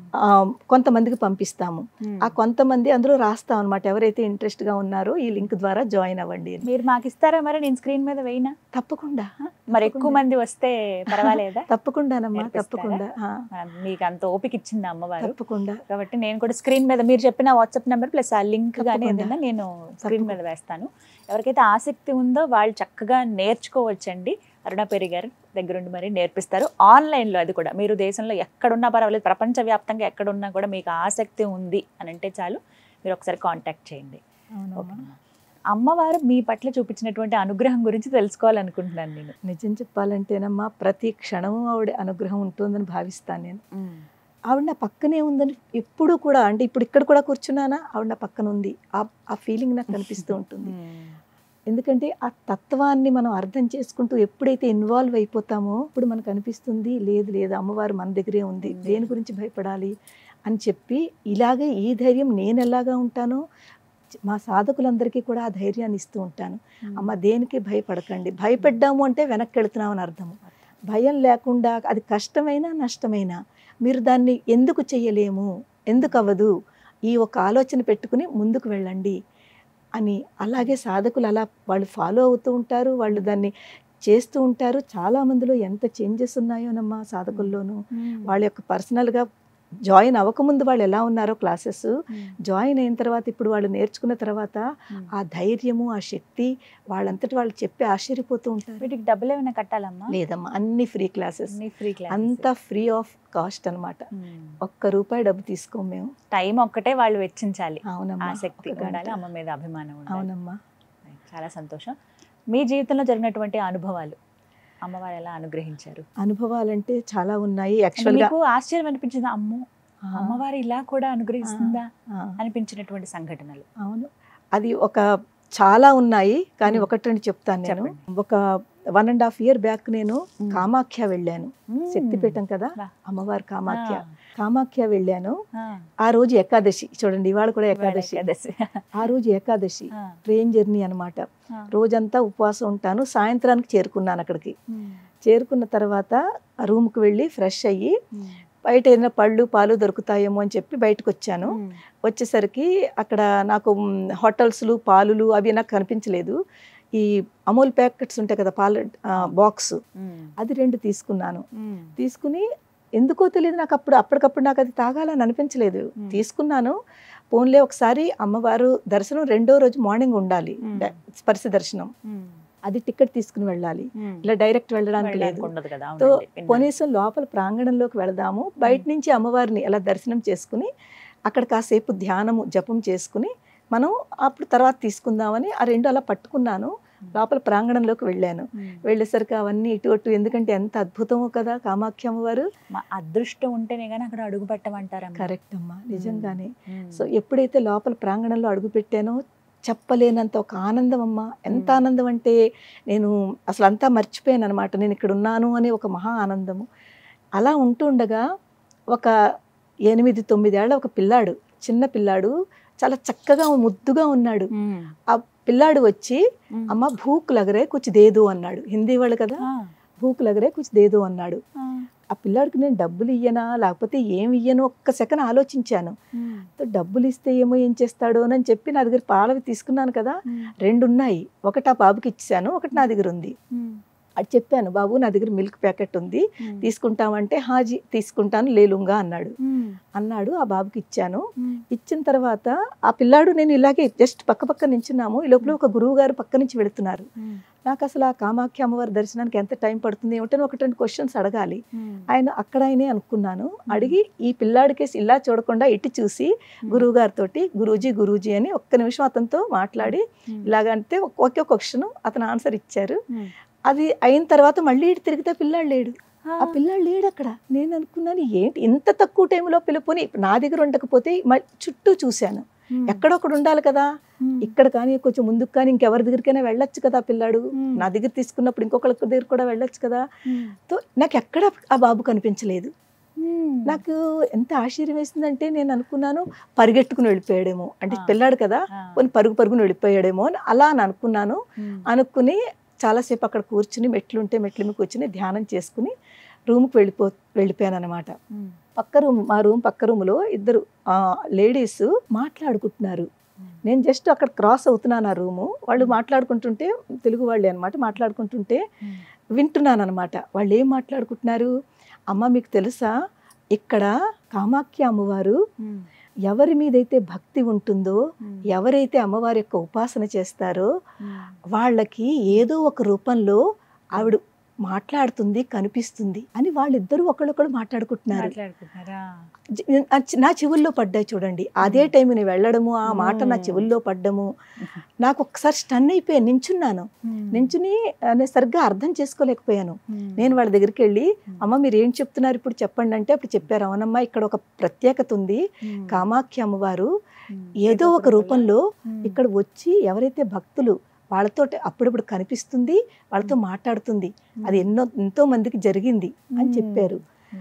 కొంతమందికి పంపిస్తాము ఆ కొంతమంది అందులో రాస్తాం అనమాట ఎవరైతే ఇంట్రెస్ట్గా ఉన్నారో ఈ లింక్ ద్వారా జాయిన్ అవ్వండి అని. మీరు మాకు ఇస్తారా మరి నేను స్క్రీన్ మీద వేయినా తప్పకుండా మరి ఎక్కువ తప్పకుండా. మంది వస్తే పర్వాలేదా తప్పకుండానమ్మా నేర్పిస్తారా? తప్పకుండా ఆ, మరి మీకు అంత ఓపిక ఇచ్చింది అమ్మవారు తప్పకుండా కాబట్టి నేను కూడా స్క్రీన్ మీద మీరు చెప్పిన వాట్సాప్ నెంబర్ ప్లస్ ఆ లింక్ కానీ తప్పకుండా. ఏదైనా నేను స్క్రీన్ మీద తప్పకుండా. వేస్తాను ఎవరికైతే ఆసక్తి ఉందో వాళ్ళు చక్కగా నేర్చుకోవచ్చండి అరుణ పెరి గారు దగ్గరుండి మరి నేర్పిస్తారు ఆన్లైన్లో అది కూడా మీరు దేశంలో ఎక్కడున్నా పర్వాలేదు ప్రపంచవ్యాప్తంగా ఎక్కడున్నా కూడా మీకు ఆసక్తి ఉంది అని అంటే చాలు మీరు ఒకసారి కాంటాక్ట్ చేయండి అవునమ్మా. ఓకేనా? అమ్మవారు మీ పట్ల చూపించినటువంటి అనుగ్రహం గురించి తెలుసుకోవాలనుకుంటున్నాను నేను నిజం చెప్పాలంటేనమ్మా ప్రతి క్షణము ఆవిడ అనుగ్రహం ఉంటుందని భావిస్తాను నేను ఆవిడ నా పక్కనే ఉందని ఎప్పుడు కూడా అంటే ఇప్పుడు ఇక్కడ కూడా కూర్చున్నానా ఆవిడ నా పక్కన ఉంది ఆ ఆ ఫీలింగ్ నాకు కనిపిస్తూ ఉంటుంది ఎందుకంటే ఆ తత్వాన్ని మనం అర్థం చేసుకుంటూ ఎప్పుడైతే ఇన్వాల్వ్ అయిపోతామో ఇప్పుడు మనకు అనిపిస్తుంది లేదు లేదు అమ్మవారు మన దగ్గరే ఉంది ఉంది. దేని గురించి భయపడాలి అని చెప్పి ఇలాగే ఈ ధైర్యం నేను ఎలాగా ఉంటానో మా సాధకులందరికీ కూడా ఆ ధైర్యాన్ని ఇస్తూ ఉంటాను అమ్మ దేనికి భయపడకండి భయపడ్డాము అంటే వెనక్కి వెళుతున్నామని అర్థము భయం లేకుండా అది కష్టమైనా నష్టమైనా మీరు దాన్ని ఎందుకు చెయ్యలేము ఎందుకు అవ్వదు ఈ ఒక ఆలోచన పెట్టుకుని ముందుకు వెళ్ళండి అని అలాగే సాధకులు అలా వాళ్ళు ఫాలో అవుతూ ఉంటారు వాళ్ళు దాన్ని చేస్తూ ఉంటారు చాలా మందిలో ఎంత చేంజెస్ ఉన్నాయోనమ్మా సాధకుల్లోనూ వాళ్ళ యొక్క పర్సనల్గా జాయిన్ అవ్వకముందు వాళ్ళు ఎలా ఉన్నారో క్లాసెస్ జాయిన్ అయిన తర్వాత ఇప్పుడు వాళ్ళు నేర్చుకున్న తర్వాత ఆ ధైర్యము ఆ శక్తి వాళ్ళంతటి వాళ్ళు చెప్పి ఆశ్చర్యపోతూ ఉంటారు వీటికి డబ్బులు ఏమైనా కట్టాలమ్మా లేదమ్మా అన్ని ఫ్రీ క్లాసెస్ అన్ని ఫ్రీ క్లాస్ అంతా ఫ్రీ ఆఫ్ కాస్ట్ అన్నమాట ఒక్క రూపాయి డబ్బు తీసుకోం మేము టైం ఒక్కటే వాళ్ళు వెచ్చించాలి అవునమ్మా ఆసక్తి ఒక గంట. ఉండాలి అమ్మ మీద అభిమానం ఉండాలి అవునమ్మా చాలా సంతోషం మీ జీవితంలో జరిగినటువంటి అనుభవాలు అమ్మవారు ఎలా అనుగ్రహించారు అనుభవాలంటే చాలా ఉన్నాయి అంటే యాక్చువల్గా మీకు ఆశ్చర్యం అనిపించింది అమ్మో అమ్మవారు ఇలా కూడా అనుగ్రహిస్తుందా ఆ, అనిపించినటువంటి సంఘటనలు అవును అది ఒక చాలా ఉన్నాయి కానీ మ్మ్. ఒకటి రెండు చెప్తాను నేను చెప్పండి. ఒక one and half year back నేను మ్మ్. కామాఖ్య వెళ్ళాను మ్మ్. శక్తిపీఠం కదా వా. అమ్మవారు కామాఖ్య ఆ, కామాఖ్య వెళ్ళాను ఆ, ఆ రోజు ఏకాదశి చూడండి ఇవాళ కూడా ఇవాళ ఏకాదశి ఏకాదశి. ఆ రోజు ఏకాదశి ఆ, ట్రైన్ జర్నీ అన్నమాట ఆ. రోజంతా ఉపవాసం ఉంటాను సాయంత్రానికి చేరుకున్నాను అక్కడికి మ్మ్. చేరుకున్న తర్వాత ఆ రూమ్కి వెళ్ళి ఫ్రెష్ అయ్యి మ్మ్. బయట ఏదైనా పళ్ళు పాలు దొరుకుతాయేమో అని చెప్పి బయటకు వచ్చాను మ్మ్. వచ్చేసరికి అక్కడ నాకు మ్, హోటల్స్లు పాలులు అవి నాకు కనిపించలేదు ఈ అమూల్ ప్యాకెట్స్ ఉంటాయి కదా పాల బాక్స్ మ్మ్. అది రెండు తీసుకున్నాను మ్మ్. తీసుకుని ఎందుకో తెలియదు నాకు అప్పుడు అప్పటికప్పుడు నాకు అది తాగాలని అనిపించలేదు మ్మ్. తీసుకున్నాను పోన్లే ఒకసారి అమ్మవారు దర్శనం రెండో రోజు మార్నింగ్ ఉండాలి మ్మ్. డ- స్పర్శ దర్శనం మ్మ్. అది టికెట్ తీసుకుని వెళ్ళాలి మ్మ్. ఇలా డైరెక్ట్ వెళ్ళడానికి లేదు వెళ్ళడానికి ఉండదు కదా తో అవునండి, విన్నాను. కనీసం లోపల ప్రాంగణంలోకి వెళదాము బయట నుంచి అమ్మవారిని అలా దర్శనం చేసుకుని అక్కడ కాసేపు ధ్యానము జపం చేసుకుని మనం అప్పుడు తర్వాత తీసుకుందామని ఆ రెండు అలా పట్టుకున్నాను లోపల ప్రాంగణంలోకి వెళ్ళాను మ్మ్. వెళ్ళేసరికి అవన్నీ ఇటు అటు ఎందుకంటే ఎంత అద్భుతమో కదా కామాఖ్య అమ్మవారు మా అదృష్టం ఉంటేనే కానీ అక్కడ అడుగు పెట్టమంటారమ్మా కరెక్ట్ అమ్మా నిజంగానే మ్మ్. సో ఎప్పుడైతే లోపల ప్రాంగణంలో అడుగు పెట్టానో చెప్పలేనంత ఒక ఆనందం అమ్మా ఎంత మ్మ్. ఆనందం అంటే నేను అసలు అంతా మర్చిపోయాను అనమాట నేను ఇక్కడ ఉన్నాను అనే ఒక మహా ఆనందము అలా ఉంటుండగా ఒక ఎనిమిది తొమ్మిదేళ్ల ఒక పిల్లాడు చిన్న పిల్లాడు చాలా చక్కగా ముద్దుగా ఉన్నాడు మ్మ్. ఆ పిల్లాడు వచ్చి మ్మ్. అమ్మ భూక్ లగరే కుచ్ దేదు అన్నాడు హిందీ వాళ్ళు కదా ఆ, భూక్ లగరే కుచ్ దేదు అన్నాడు ఆ, ఆ పిల్లాడికి నేను డబ్బులు ఇయ్యనా లేకపోతే ఏమి ఇయ్యను ఒక్క సెకండ్ ఆలోచించాను మ్మ్. డబ్బులు ఇస్తే ఏమో ఏం చేస్తాడో అని చెప్పి నా దగ్గర పాలవి తీసుకున్నాను కదా మ్మ్. రెండు ఉన్నాయి ఒకటి ఆ బాబుకి ఇచ్చాను ఒకటి నా దగ్గర ఉంది మ్మ్. అది చెప్పాను బాబు నా దగ్గర మిల్క్ ప్యాకెట్ ఉంది మ్మ్. తీసుకుంటామంటే హాజీ తీసుకుంటాను లేలుంగా అన్నాడు మ్మ్. అన్నాడు ఆ బాబుకి ఇచ్చాను మ్మ్. ఇచ్చిన తర్వాత ఆ పిల్లాడు నేను ఇలాగే జస్ట్ పక్క పక్క నించున్నాము ఈ లోపల ఒక గురువు గారు పక్క నుంచి వెళుతున్నారు మ్మ్. నాకు అసలు ఆ కామాఖ్య అమ్మవారి దర్శనానికి ఎంత టైం పడుతుంది ఏమిటని ఒకటి రెండు క్వశ్చన్స్ అడగాలి మ్మ్. ఆయన అక్కడ ఆయనే అనుకున్నాను అడిగి ఈ పిల్లాడికేసి ఇలా చూడకుండా ఇటు చూసి గురువు గారితో గురూజీ గురూజీ అని ఒక్క నిమిషం అతనితో మాట్లాడి మ్మ్. ఇలాగంటే ఒకే క్వశ్చన్ అతను ఆన్సర్ ఇచ్చారు మ్మ్. అది అయిన తర్వాత మళ్ళీ ఇటు తిరిగితే పిల్లాడు లేడు ఆ, ఆ పిల్లాడు లేడు అక్కడ నేను అనుకున్నాను ఏంటి ఇంత తక్కువ టైంలో పిలుపుని నా దగ్గర ఉండకపోతే మ- చుట్టూ చూశాను మ్మ్. ఎక్కడొకడు ఉండాలి కదా మ్మ్. ఇక్కడ కానీ కొంచెం ముందుకు కానీ ఇంకెవరి దగ్గరికైనా వెళ్ళొచ్చు కదా ఆ పిల్లాడు మ్మ్. నా దగ్గర తీసుకున్నప్పుడు ఇంకొకరి దగ్గర కూడా వెళ్ళొచ్చు కదా మ్మ్. తో నాకు ఎక్కడ ఆ బాబు కనిపించలేదు మ్మ్. నాకు ఎంత ఆశ్చర్యం వేసిందంటే నేను అనుకున్నాను పరిగెట్టుకుని వెళ్ళిపోయాడేమో అంటే ఆ. పిల్లాడు కదా ఆ. కొన్ని పరుగు పరుగుని వెళ్ళిపోయాడేమో అని అలా అని అనుకున్నాను మ్మ్. అనుకుని చాలాసేపు అక్కడ కూర్చుని మెట్లు ఉంటే మెట్ల మీద కూర్చుని ధ్యానం చేసుకుని రూమ్కి వెళ్ళిపో వెళ్ళిపోయాను అనమాట పక్క రూమ్ మా రూమ్ పక్క రూమ్లో ఇద్దరు లేడీస్ మాట్లాడుకుంటున్నారు నేను జస్ట్ అక్కడ క్రాస్ అవుతున్నాను ఆ రూము వాళ్ళు మాట్లాడుకుంటుంటే తెలుగు వాళ్ళే అనమాట మాట్లాడుకుంటుంటే వింటున్నాను అనమాట వాళ్ళు ఏం మాట్లాడుకుంటున్నారు అమ్మ మీకు తెలుసా ఇక్కడ కామాఖ్య అమ్మవారు ఎవరి మీదైతే భక్తి ఉంటుందో ఎవరైతే అమ్మవారి యొక్క ఉపాసన చేస్తారో వాళ్ళకి ఏదో ఒక రూపంలో ఆవిడ మాట్లాడుతుంది కనిపిస్తుంది అని వాళ్ళిద్దరూ ఒకళ్ళొకళ్ళు మాట్లాడుకుంటున్నారు మాట్లాడుకుంటున్నారా జ- ఆ చి- నా చెవుల్లో పడ్డాయి చూడండి అదే టైం నేను వెళ్ళడము ఆ మాట నా మ్మ్. చెవుల్లో పడ్డము నాకు ఒకసారి స్టన్ అయిపోయాను నించున్నాను నించుని ఆ, నేను సరిగ్గా అర్థం చేసుకోలేకపోయాను నేను వాళ్ళ దగ్గరికి వెళ్ళి అమ్మ మీరు ఏం చెప్తున్నారు ఇప్పుడు చెప్పండి అంటే అప్పుడు చెప్పారు అవునమ్మా ఇక్కడ ఒక ప్రత్యేకత ఉంది కామాఖ్య అమ్మవారు ఏదో ఒక రూపంలో ఇక్కడ వచ్చి ఎవరైతే భక్తులు వాళ్ళతో అప్పుడప్పుడు కనిపిస్తుంది వాళ్ళతో మాట్లాడుతుంది అది ఎన్నో ఎంతో మందికి జరిగింది అని చెప్పారు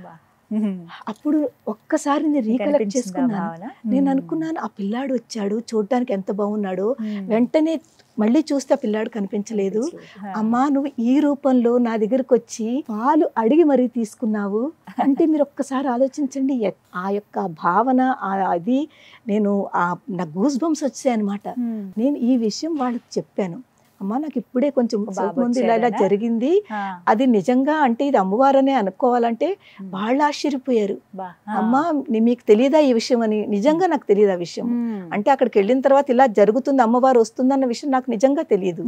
అప్పుడు ఒక్కసారి నేను రీకలెక్ట్ చేసుకున్నాను నేను అనుకున్నాను ఆ పిల్లాడు వచ్చాడు చూడడానికి ఎంత బాగున్నాడో వెంటనే మళ్ళీ చూస్తే ఆ పిల్లాడు కనిపించలేదు అమ్మా నువ్వు ఈ రూపంలో నా దగ్గరకు వచ్చి పాలు అడిగి మరీ తీసుకున్నావు అంటే మీరు ఒక్కసారి ఆలోచించండి ఎ- ఆ యొక్క భావన ఆ అది నేను ఆ నా గూస్ బంప్స్ వచ్చాయి అనమాట నేను ఈ విషయం వాళ్ళకి చెప్పాను అమ్మా నాకు ఇప్పుడే కొంచెం బాబు సేపు ముందు ఇలా ఇలా వచ్చాడనా? జరిగింది అది నిజంగా అంటే ఇది అమ్మవారనే అనుకోవాలంటే Hmm. వాళ్ళు ఆశ్చర్యపోయారు అమ్మా నీ- మీకు తెలియదా ఈ విషయం అని నిజంగా నాకు తెలియదు ఆ విషయం అంటే అక్కడికి వెళ్ళిన తర్వాత ఇలా జరుగుతుంది అమ్మవారు వస్తుందన్న విషయం నాకు నిజంగా తెలియదు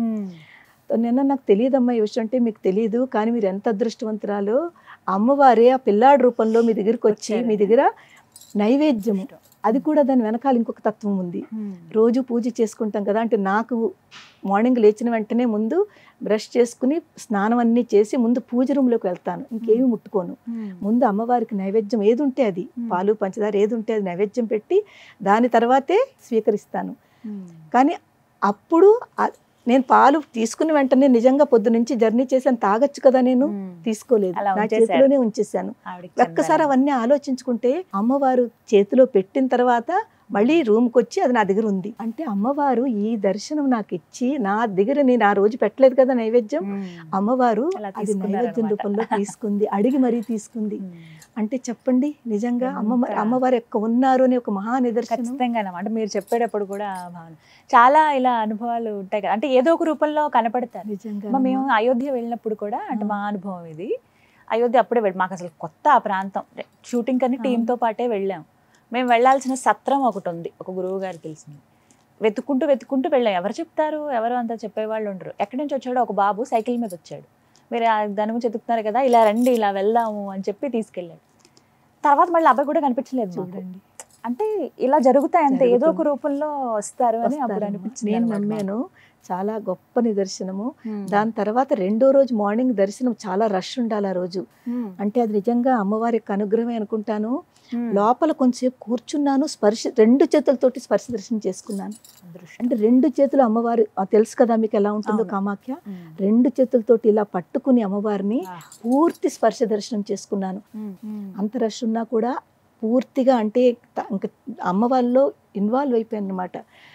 నిన్న నాకు తెలియదమ్మా ఈ విషయం అంటే మీకు తెలియదు కానీ మీరు ఎంత అదృష్టవంతురాలో అమ్మవారే ఆ పిల్లాడి రూపంలో మీ దగ్గరికి వచ్చి వచ్చారు. మీ దగ్గర నైవేద్యము అది కూడా దాని వెనకాల ఇంకొక తత్వం ఉంది రోజు పూజ చేసుకుంటాం కదా అంటే నాకు మార్నింగ్ లేచిన వెంటనే ముందు బ్రష్ చేసుకుని స్నానం అన్నీ చేసి ముందు పూజ రూమ్లోకి వెళ్తాను ఇంకేమీ ముట్టుకోను ముందు అమ్మవారికి నైవేద్యం ఏది ఉంటే అది పాలు పంచదార ఏది ఉంటే అది నైవేద్యం పెట్టి దాని తర్వాతే స్వీకరిస్తాను కానీ అప్పుడు ఆ- నేను పాలు తీసుకుని వెంటనే నిజంగా పొద్దు నుంచి జర్నీ చేశాను తాగొచ్చు కదా నేను తీసుకోలేదు అలా నా ఉంచేశారు. చేతిలోనే ఉంచేసాను ఒక్కసారి అవన్నీ ఆలోచించుకుంటే అమ్మవారు చేతిలో పెట్టిన తర్వాత మళ్ళీ రూమ్కి వచ్చి అది నా దగ్గర ఉంది అంటే అమ్మవారు ఈ దర్శనం నాకు ఇచ్చి నా దగ్గర నేను ఆ రోజు పెట్టలేదు కదా నైవేద్యం అమ్మవారు అలా అది తీసుకున్నారన్నమాట. నైవేద్యం రూపంలో తీసుకుంది అడిగి మరీ తీసుకుంది అంటే చెప్పండి నిజంగా అమ్మ ఎంత- అమ్మవారు యొక్క ఉన్నారు అనే ఒక మహా నిదర్శనం ఖచ్చితంగా అంటే మీరు చెప్పేటప్పుడు కూడా ఆ భావన చాలా ఇలా అనుభవాలు ఉంటాయి కదా అంటే ఏదో ఒక రూపంలో కనపడతారు నిజంగా అమ్మ, మేము అయోధ్య వెళ్ళినప్పుడు కూడా అంటే మా అనుభవం ఇది అయోధ్య అప్పుడే వెళ్ళి మాకు అసలు కొత్త ఆ ప్రాంతం షూటింగ్ కని అవును. టీంతో పాటే వెళ్ళాం మేము వెళ్ళాల్సిన సత్రం ఒకటి ఉంది ఒక గురువు గారు తెలిసింది వెతుక్కుంటూ వెతుక్కుంటూ వెళ్ళాం ఎవరు చెప్తారు ఎవరు అంత చెప్పేవాళ్ళు ఉండరు ఎక్కడి నుంచి వచ్చాడో ఒక బాబు సైకిల్ మీద వచ్చాడు మీరు ఆ దాని గురించి చెప్తున్నారు కదా ఇలా రండి ఇలా వెళ్దాము అని చెప్పి తీసుకెళ్ళాడు తర్వాత మళ్ళీ అబ్బాయి కూడా కనిపించలేదు మాకు. చూడండి అంటే ఇలా జరుగుతాయి అంతే ఏదో ఒక జరుగుతుంది. రూపంలో వస్తారు అని అప్పుడు వస్తారమ్మా. అనిపించింది నేను అన్నమాట మాకు. నమ్మాను చాలా గొప్ప నిదర్శనము ఉమ్. దాని తర్వాత రెండో రోజు మార్నింగ్ దర్శనం చాలా రష్ ఉండాలి ఆ రోజు ఉమ్. అంటే అది నిజంగా అమ్మవారి యొక్క అనుగ్రహమే అనుకుంటాను ఉమ్. లోపల కొంచెంసేపు కూర్చున్నాను స్పర్శ రెండు చేతులతోటి స్పర్శ దర్శనం చేసుకున్నాను అదృష్టం. అంటే రెండు చేతులు అమ్మవారు ఆ తెలుసు కదా మీకు ఎలా ఉంటుందో అవును. కామాఖ్య ఉమ్. రెండు చేతులతోటి ఇలా పట్టుకుని అమ్మవారిని ఆ. పూర్తి స్పర్శ దర్శనం చేసుకున్నాను ఉమ్. ఉమ్. అంత రష్ ఉన్నా కూడా పూర్తిగా అంటే త- ఇంక అమ్మవారిలో ఇన్వాల్వ్ అయిపోయాను అనమాట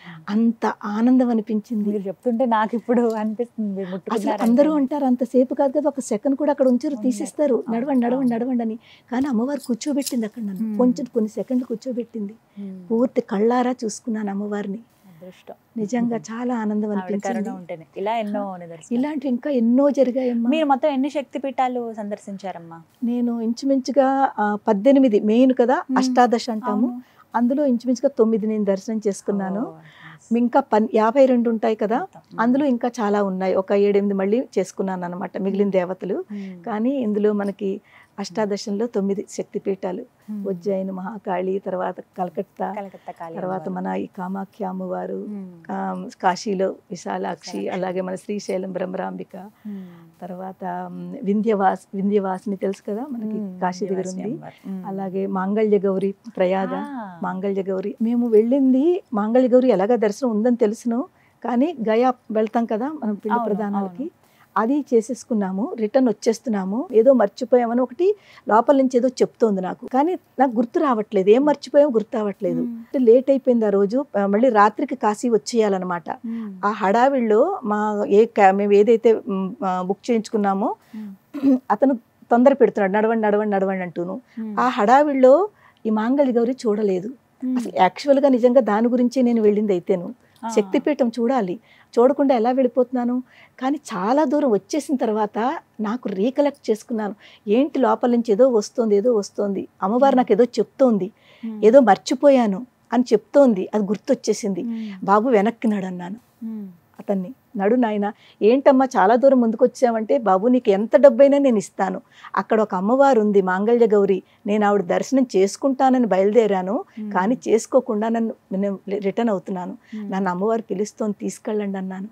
అంత ఆనందం అనిపించింది మీరు చెప్తుంటే నాకు ఇప్పుడు అనిపిస్తుంది మీరు అసలు ముట్టుకున్నారంటే. అందరూ అంటారు అంతసేపు కాదు కదా ఒక సెకండ్ కూడా అక్కడ ఉంచారు అవును. తీసేస్తారు అవును. నడవండి నడవండి అవును. నడవండి అని కానీ అమ్మవారు కూర్చోబెట్టింది అక్కడ నన్ను Hmm. కొంచెం కొన్ని సెకండ్లు కూర్చోబెట్టింది ఉమ్. పూర్తి కళ్ళారా చూసుకున్నాను అమ్మవారిని అదృష్టం నిజంగా చాలా ఆనందం ఆవిడ కరుణ అనిపించింది ఉంటేనే ఇలా ఎన్నో నిదర్శనాలు ఇలాంటివి ఇంకా ఎన్నో జరిగాయమ్మా మీరు మొత్తం ఎన్ని శక్తి పీఠాలు సందర్శించారమ్మా నేను ఇంచుమించుగా ఆ, పద్దెనిమిది మెయిన్ కదా Hmm. అష్టాదశ అంటాము అవును. అందులో ఇంచుమించుగా తొమ్మిది నేను దర్శనం చేసుకున్నాను ఓ, nice. ఇంకా పన్ యాభై రెండు ఉంటాయి కదా మొత్తం. అందులో ఇంకా చాలా ఉన్నాయి ఒక ఏడెనిమిది మళ్ళీ చేసుకున్నాను అనమాట మిగిలిన దేవతలు ఉమ్. కానీ ఇందులో మనకి అష్టాదశంలో తొమ్మిది శక్తిపీఠాలు ఉమ్. ఉజ్జయిన్ మహాకాళి తర్వాత కలకత్తా కలకత్తా కాళీ తర్వాత అమ్మవారు. మన ఈ కామాఖ్య అమ్మవారు ఉమ్. ఆ, కాశీలో విశాలాక్షి విశాలాక్షి. అలాగే మన శ్రీశైలం బ్రహ్మరాంబిక ఉమ్. తర్వాత మ్, వింధ్యవాస్ వింధ్యవాసిని తెలుసు కదా మనకి ఉమ్. కాశీ దగ్గర దేవశ్రీ ఉంది అమ్మవారు. ఉమ్. అలాగే మాంగళ్య గౌరి ప్రయాగ ఆ. మాంగళ్య గౌరి మేము వెళ్ళింది మాంగళ్య గౌరి ఎలాగ దర్శనం ఉందని తెలుసును కానీ గయా వెళ్తాం కదా మనం పిండి అవును, ప్రధానాలకి అది చేసేసుకున్నాము రిటర్న్ వచ్చేస్తున్నాము ఏదో మర్చిపోయామని ఒకటి లోపల నుంచి ఏదో చెప్తోంది నాకు కానీ నాకు గుర్తు రావట్లేదు ఏం మర్చిపోయామో గుర్తు రావట్లేదు అంటే లేట్ అయిపోయింది ఆ రోజు ఆ, మళ్ళీ రాత్రికి కాశీ వచ్చేయాలన్నమాట ఆ హడావిడిలో మా ఏ క్యా- మేము ఏదైతే మ్, ఆ, బుక్ చేయించుకున్నామో అతను తొందర పెడుతున్నాడు నడవండి నడవండి నడవండి అంటూను ఆ హడావిడిలో ఈ మాంగళ్య గౌరి చూడలేదు అసలు యాక్చువల్గా నిజంగా దాని గురించే నేను వెళ్ళింది అయితేను శక్తిపీఠం చూడాలి చూడకుండా ఎలా వెళ్ళిపోతున్నాను కానీ చాలా దూరం వచ్చేసిన తర్వాత నాకు రీకలెక్ట్ చేసుకున్నాను ఏంటి లోపల నుంచి ఏదో వస్తుంది ఏదో వస్తుంది అమ్మవారు నాకు ఏదో చెప్తోంది ఏదో మర్చిపోయాను అని చెప్తోంది అది గుర్తొచ్చేసింది బాబు వెనక్కి నడు అన్నాను అతన్ని నడు నాయన ఏంటమ్మా చాలా దూరం ముందుకు వచ్చావంటే బాబు నీకు ఎంత డబ్బైనా నేను ఇస్తాను అక్కడ ఒక అమ్మవారు ఉంది మాంగళ్య గౌరి నేను ఆవిడ దర్శనం చేసుకుంటానని బయలుదేరాను కానీ చేసుకోకుండా నన్ను నేను రిటర్న్ అవుతున్నాను నన్ను అమ్మవారు పిలుస్తోంది తీసుకెళ్ళండి అన్నాను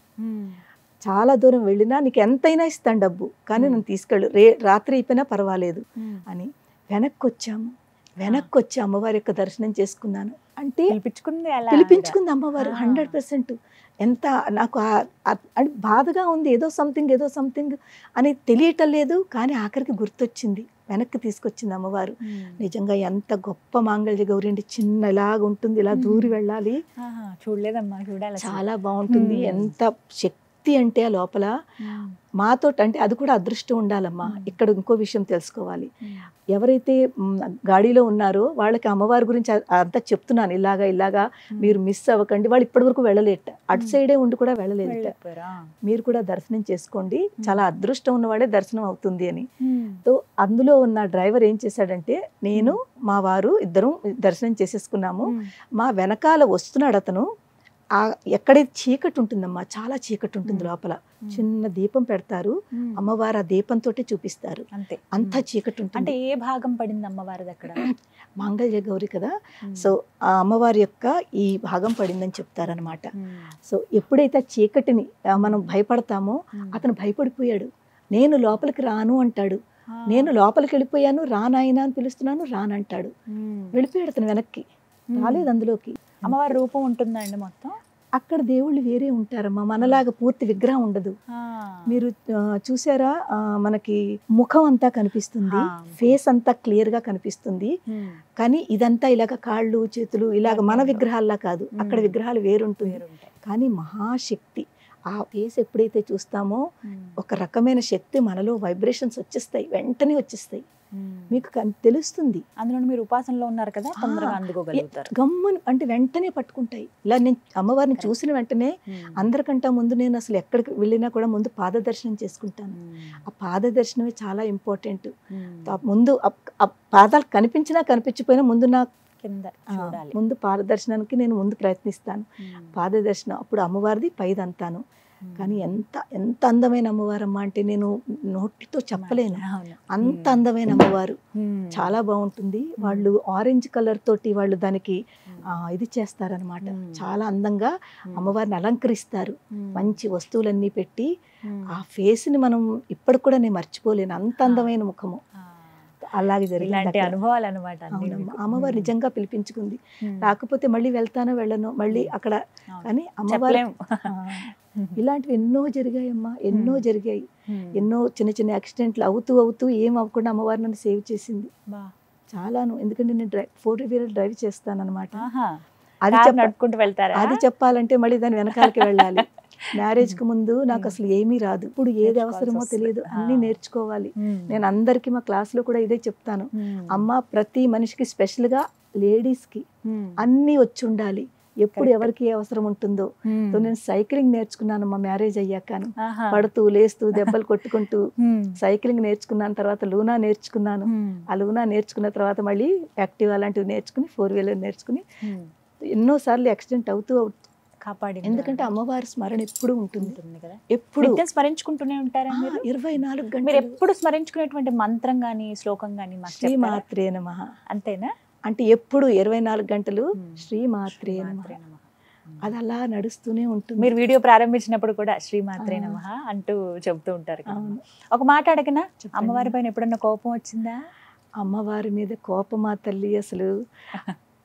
చాలా దూరం వెళ్ళినా నీకు ఎంతైనా ఇస్తాను డబ్బు కానీ నన్ను తీసుకెళ్ళు రే రాత్రి అయిపోయినా పర్వాలేదు అని వెనక్కి వచ్చాము వెనక్కి వచ్చి అమ్మవారి యొక్క దర్శనం చేసుకున్నాను అంటే పిలిపించుకుంది అలా పిలిపించుకుంది అమ్మవారు ఆ. హండ్రెడ్ పర్సెంట్ ఎంత నాకు ఆ- ఆ- అంటే బాధగా ఉంది ఏదో సంథింగ్ ఏదో సంథింగ్ అని తెలియటం లేదు కానీ ఆఖరికి గుర్తొచ్చింది వెనక్కి తీసుకొచ్చింది అమ్మవారు నిజంగా ఎంత గొప్ప మాంగళ్య గౌరి అండి చిన్న ఇలాగ ఉంటుంది ఇలా దూరి వెళ్ళాలి ఆహా, చూడలేదమ్మా చూడాలి అసలు. చాలా బాగుంటుంది Hmm. ఎంత శక్తి అంటే ఆ లోపల ఉమ్, మాతో అంటే అది కూడా అదృష్టం ఉండాలమ్మా Hmm. ఇక్కడ ఇంకో విషయం తెలుసుకోవాలి ఉమ్, ఎవరైతే మ్, గాడిలో ఉన్నారో వాళ్ళకి అమ్మవారి గురించి అ- అంతా చెప్తున్నాను ఇలాగా ఇలాగా మీరు మిస్ అవ్వకండి వాళ్ళు ఇప్పటి వరకు వెళ్ళలేట అటు Hmm. సైడే ఉండి కూడా వెళ్ళలేదు వెళ్ళిపోయారా? మీరు కూడా దర్శనం చేసుకోండి చాలా అదృష్టం ఉన్నవాడే దర్శనం అవుతుంది అని ఉమ్, సో అందులో ఉన్న డ్రైవర్ ఏం చేశాడంటే నేను మా వారు ఇద్దరం దర్శనం చేసేసుకున్నాము ఉమ్, మా వెనకాల వస్తున్నాడు అతను ఆ ఎక్కడైతే చీకటి ఉంటుందమ్మా చాలా చీకటి ఉంటుంది Hmm. లోపల ఉమ్, చిన్న దీపం పెడతారు ఉమ్, అమ్మవారు ఆ దీపంతో చూపిస్తారు అంతే అంతా ఉమ్. చీకటి అంటే ఉంటుంది ఏ భాగం పడింది అమ్మవారిది అక్కడ మాంగళ్య గౌరి కదా ఉమ్, సో ఆ అమ్మవారి యొక్క ఈ భాగం పడిందని చెప్తారనమాట ఉమ్, సో ఎప్పుడైతే ఆ చీకటిని ఆ, మనం భయపడతామో ఉమ్. అతను భయపడిపోయాడు నేను లోపలికి రాను అంటాడు ఆ, నేను లోపలికి వెళ్ళిపోయాను రానాయనా అని పిలుస్తున్నాను రానంటాడు ఉమ్, వెళ్ళిపోయాడు అతను వెనక్కి ఉమ్. రాలేదు అందులోకి అమ్మవారి రూపం ఉంటుందండి మొత్తం అక్కడ దేవుళ్ళు వేరే ఉంటారమ్మా మనలాగా పూర్తి విగ్రహం ఉండదు ఆ, మీరు ఆ, చూసారా ఆ, మనకి ముఖం అంతా కనిపిస్తుంది ఆ. ఫేస్ అంతా క్లియర్ గా కనిపిస్తుంది ఉమ్, కానీ ఇదంతా ఇలాగ కాళ్ళు చేతులు ఇలాగ మన అట్లా విగ్రహాల్లా కాదు అక్కడ మ్మ్. విగ్రహాలు వేరుంటుంది వేరుంటాయి. కానీ మహాశక్తి ఆ ఫేస్ ఎప్పుడైతే చూస్తామో ఉమ్, ఒక రకమైన శక్తి మనలో వైబ్రేషన్స్ వచ్చేస్తాయి వెంటనే వచ్చేస్తాయి ఉమ్. మీకు కన్- తెలుస్తుంది అందులో మీరు ఉపాసనలో ఉన్నారు కదా తొందరగా ఆ, అందుకోగలుగుతారు గమ్మును అంటే వెంటనే పట్టుకుంటాయి ఇలా నేను అమ్మవారిని Correct. చూసిన వెంటనే ఉమ్, అందరికంటే ముందు నేను అసలు ఎక్కడికి వెళ్ళినా కూడా ముందు పాద దర్శనం చేసుకుంటాను ఉమ్, ఆ పాద దర్శనమే చాలా ఇంపార్టెంట్ ఉమ్. ముందు ఆ- ఆ పాదాలు కనిపించినా కనిపించకపోయినా ముందు నా కింద ఆ, చూడాలి ముందు పాద దర్శనానికి నేను ముందు ప్రయత్నిస్తాను ఉమ్, పాద దర్శనం అప్పుడు అమ్మవారిది పైదంతాను ఉమ్. కానీ ఎంత ఎంత అందమైన అమ్మవారమ్మా అంటే నేను నోటితో చెప్పలేను అవును. అంత ఉమ్. అందమైన అమ్మవారు ఉమ్. చాలా బాగుంటుంది వాళ్ళు ఆరెంజ్ కలర్ తోటి వాళ్ళు దానికి ఆ, ఇది చేస్తారనమాట మ్మ్. చాలా అందంగా ఉమ్. అమ్మవారిని అలంకరిస్తారు ఉమ్. మంచి వస్తువులన్నీ పెట్టి ఉమ్. ఆ ఫేస్ ని మనం ఇప్పటికి కూడా నేను మర్చిపోలేను అంత అందమైన ముఖము ఆ. అలాగే జరిగింది ఇలాంటి అక్కడ. అనుభవాలు అనమాట అవునమ్మా అమ్మవారు నిజంగా పిలిపించుకుంది రాకపోతే రాకపోతే మళ్ళీ వెళ్తానో వెళ్ళను మళ్ళీ అక్కడ కానీ అమ్మవారు చెప్పలేము ఆ, ఇలాంటివి ఎన్నో జరిగాయమ్మా ఎన్నో మ్మ్. జరిగాయి ఎన్నో చిన్న చిన్న యాక్సిడెంట్లు అవుతూ అవుతూ ఏం అవ్వకుండా అమ్మవారు నన్ను సేవ్ చేసింది బా. చాలాను ఎందుకంటే నేను డ్రైవ్ ఫోర్ వీలర్ డ్రైవ్ చేస్తానన్నమాట ఆహా. అది కారు చెప్ప నడుపుకుంటూ వెళ్తారా అది చెప్పాలంటే మళ్ళీ దాని వెనకాలకి వెళ్ళాలి మ్యారేజ్ కి ముందు నాకు మ్మ్. అసలు ఏమీ రాదు ఇప్పుడు ఏది నేర్చుకోవాల్సి అవసరమో వస్తుంది. తెలియదు అన్ని ఆ. నేర్చుకోవాలి ఉమ్. నేను అందరికీ మా క్లాస్ లో కూడా ఇదే చెప్తాను ఉమ్. అమ్మ ప్రతి మనిషికి స్పెషల్ గా లేడీస్ కి ఉమ్. అన్నీ వచ్చి ఉండాలి ఎప్పుడు Correct. ఎవరికి ఏ అవసరం ఉంటుందో ఉమ్. సో నేను సైక్లింగ్ నేర్చుకున్నాను మా మ్యారేజ్ అయ్యాకను ఆహా. పడుతూ లేస్తూ దెబ్బలు కొట్టుకుంటూ ఉమ్. సైక్లింగ్ నేర్చుకున్నాను తర్వాత లూనా నేర్చుకున్నాను ఉమ్. ఆ లూనా నేర్చుకున్న తర్వాత మళ్ళీ యాక్టివ్ అలాంటివి నేర్చుకుని ఫోర్ వీలర్ నేర్చుకుని ఉమ్. ఎన్నో సార్లు యాక్సిడెంట్ అవుతూ అవుతూ కాపాడింది ఎందుకంటే అమ్మవారి స్మరణ ఎప్పుడు ఉంటుంది ఉంటుంది కదా ఎప్పుడు నిత్యం స్మరించుకుంటూనే ఉంటారా ఆ, మీరు ఇరవై నాలుగు మీరు గంటలు ఎప్పుడు స్మరించుకునేటువంటి మంత్రం గాని శ్లోకం గాని మాకు శ్రీ చెప్తారా? మాత్రే నమ అంతేనా అంటే ఎప్పుడు ఇరవై నాలుగు గంటలు ఉమ్. శ్రీ మాత్రే నమ శ్రీమాత్రే నమః. అది అలా నడుస్తూనే ఉంటుంది మీరు వీడియో ప్రారంభించినప్పుడు కూడా శ్రీమాత్రే ఆ. నమ అంటూ చెబుతూ ఉంటారు కదా. అవును ఒక మాట అడగనా చెప్పండి. అమ్మవారి పైన ఎప్పుడన్నా కోపం వచ్చిందా అమ్మవారి మీద కోపమా తల్లి అసలు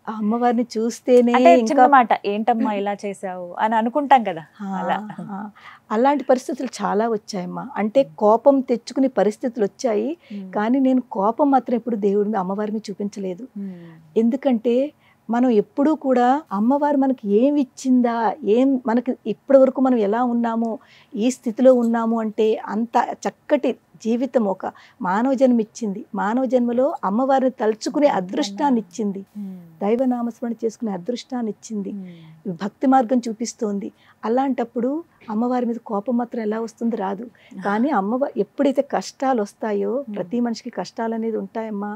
ఆ అమ్మవారిని చూస్తేనే అంటే ఇంకా చిన్న మాట ఏంటమ్మా ఇలా చేసావు అని అనుకుంటాం కదా ఆ, అలా. ఆ. అలాంటి పరిస్థితులు చాలా వచ్చాయమ్మా అంటే కోపం తెచ్చుకునే పరిస్థితులు వచ్చాయి కానీ నేను కోపం మాత్రం ఎప్పుడు దేవుడి మీద అమ్మవారి మీద చూపించలేదు ఎందుకంటే మనం ఎప్పుడూ కూడా అమ్మవారు మనకి ఏమి ఇచ్చిందా ఏం మనకి ఇప్పటి వరకు మనం ఎలా ఉన్నాము ఈ స్థితిలో ఉన్నాము అంటే అంత చక్కటి జీవితం ఒక మానవ జన్మ ఇచ్చింది మానవ జన్మలో అమ్మవారిని తలుచుకునే అదృష్టాన్ని ఇచ్చింది దైవ నామస్మరణ చేసుకునే అదృష్టాన్ని ఇచ్చింది భక్తి మార్గం చూపిస్తోంది అలాంటప్పుడు అమ్మవారి మీద కోపం మాత్రం ఎలా వస్తుంది రాదు కానీ అమ్మవారు ఎప్పుడైతే కష్టాలు వస్తాయో ప్రతి మనిషికి కష్టాలు అనేది ఉంటాయమ్మా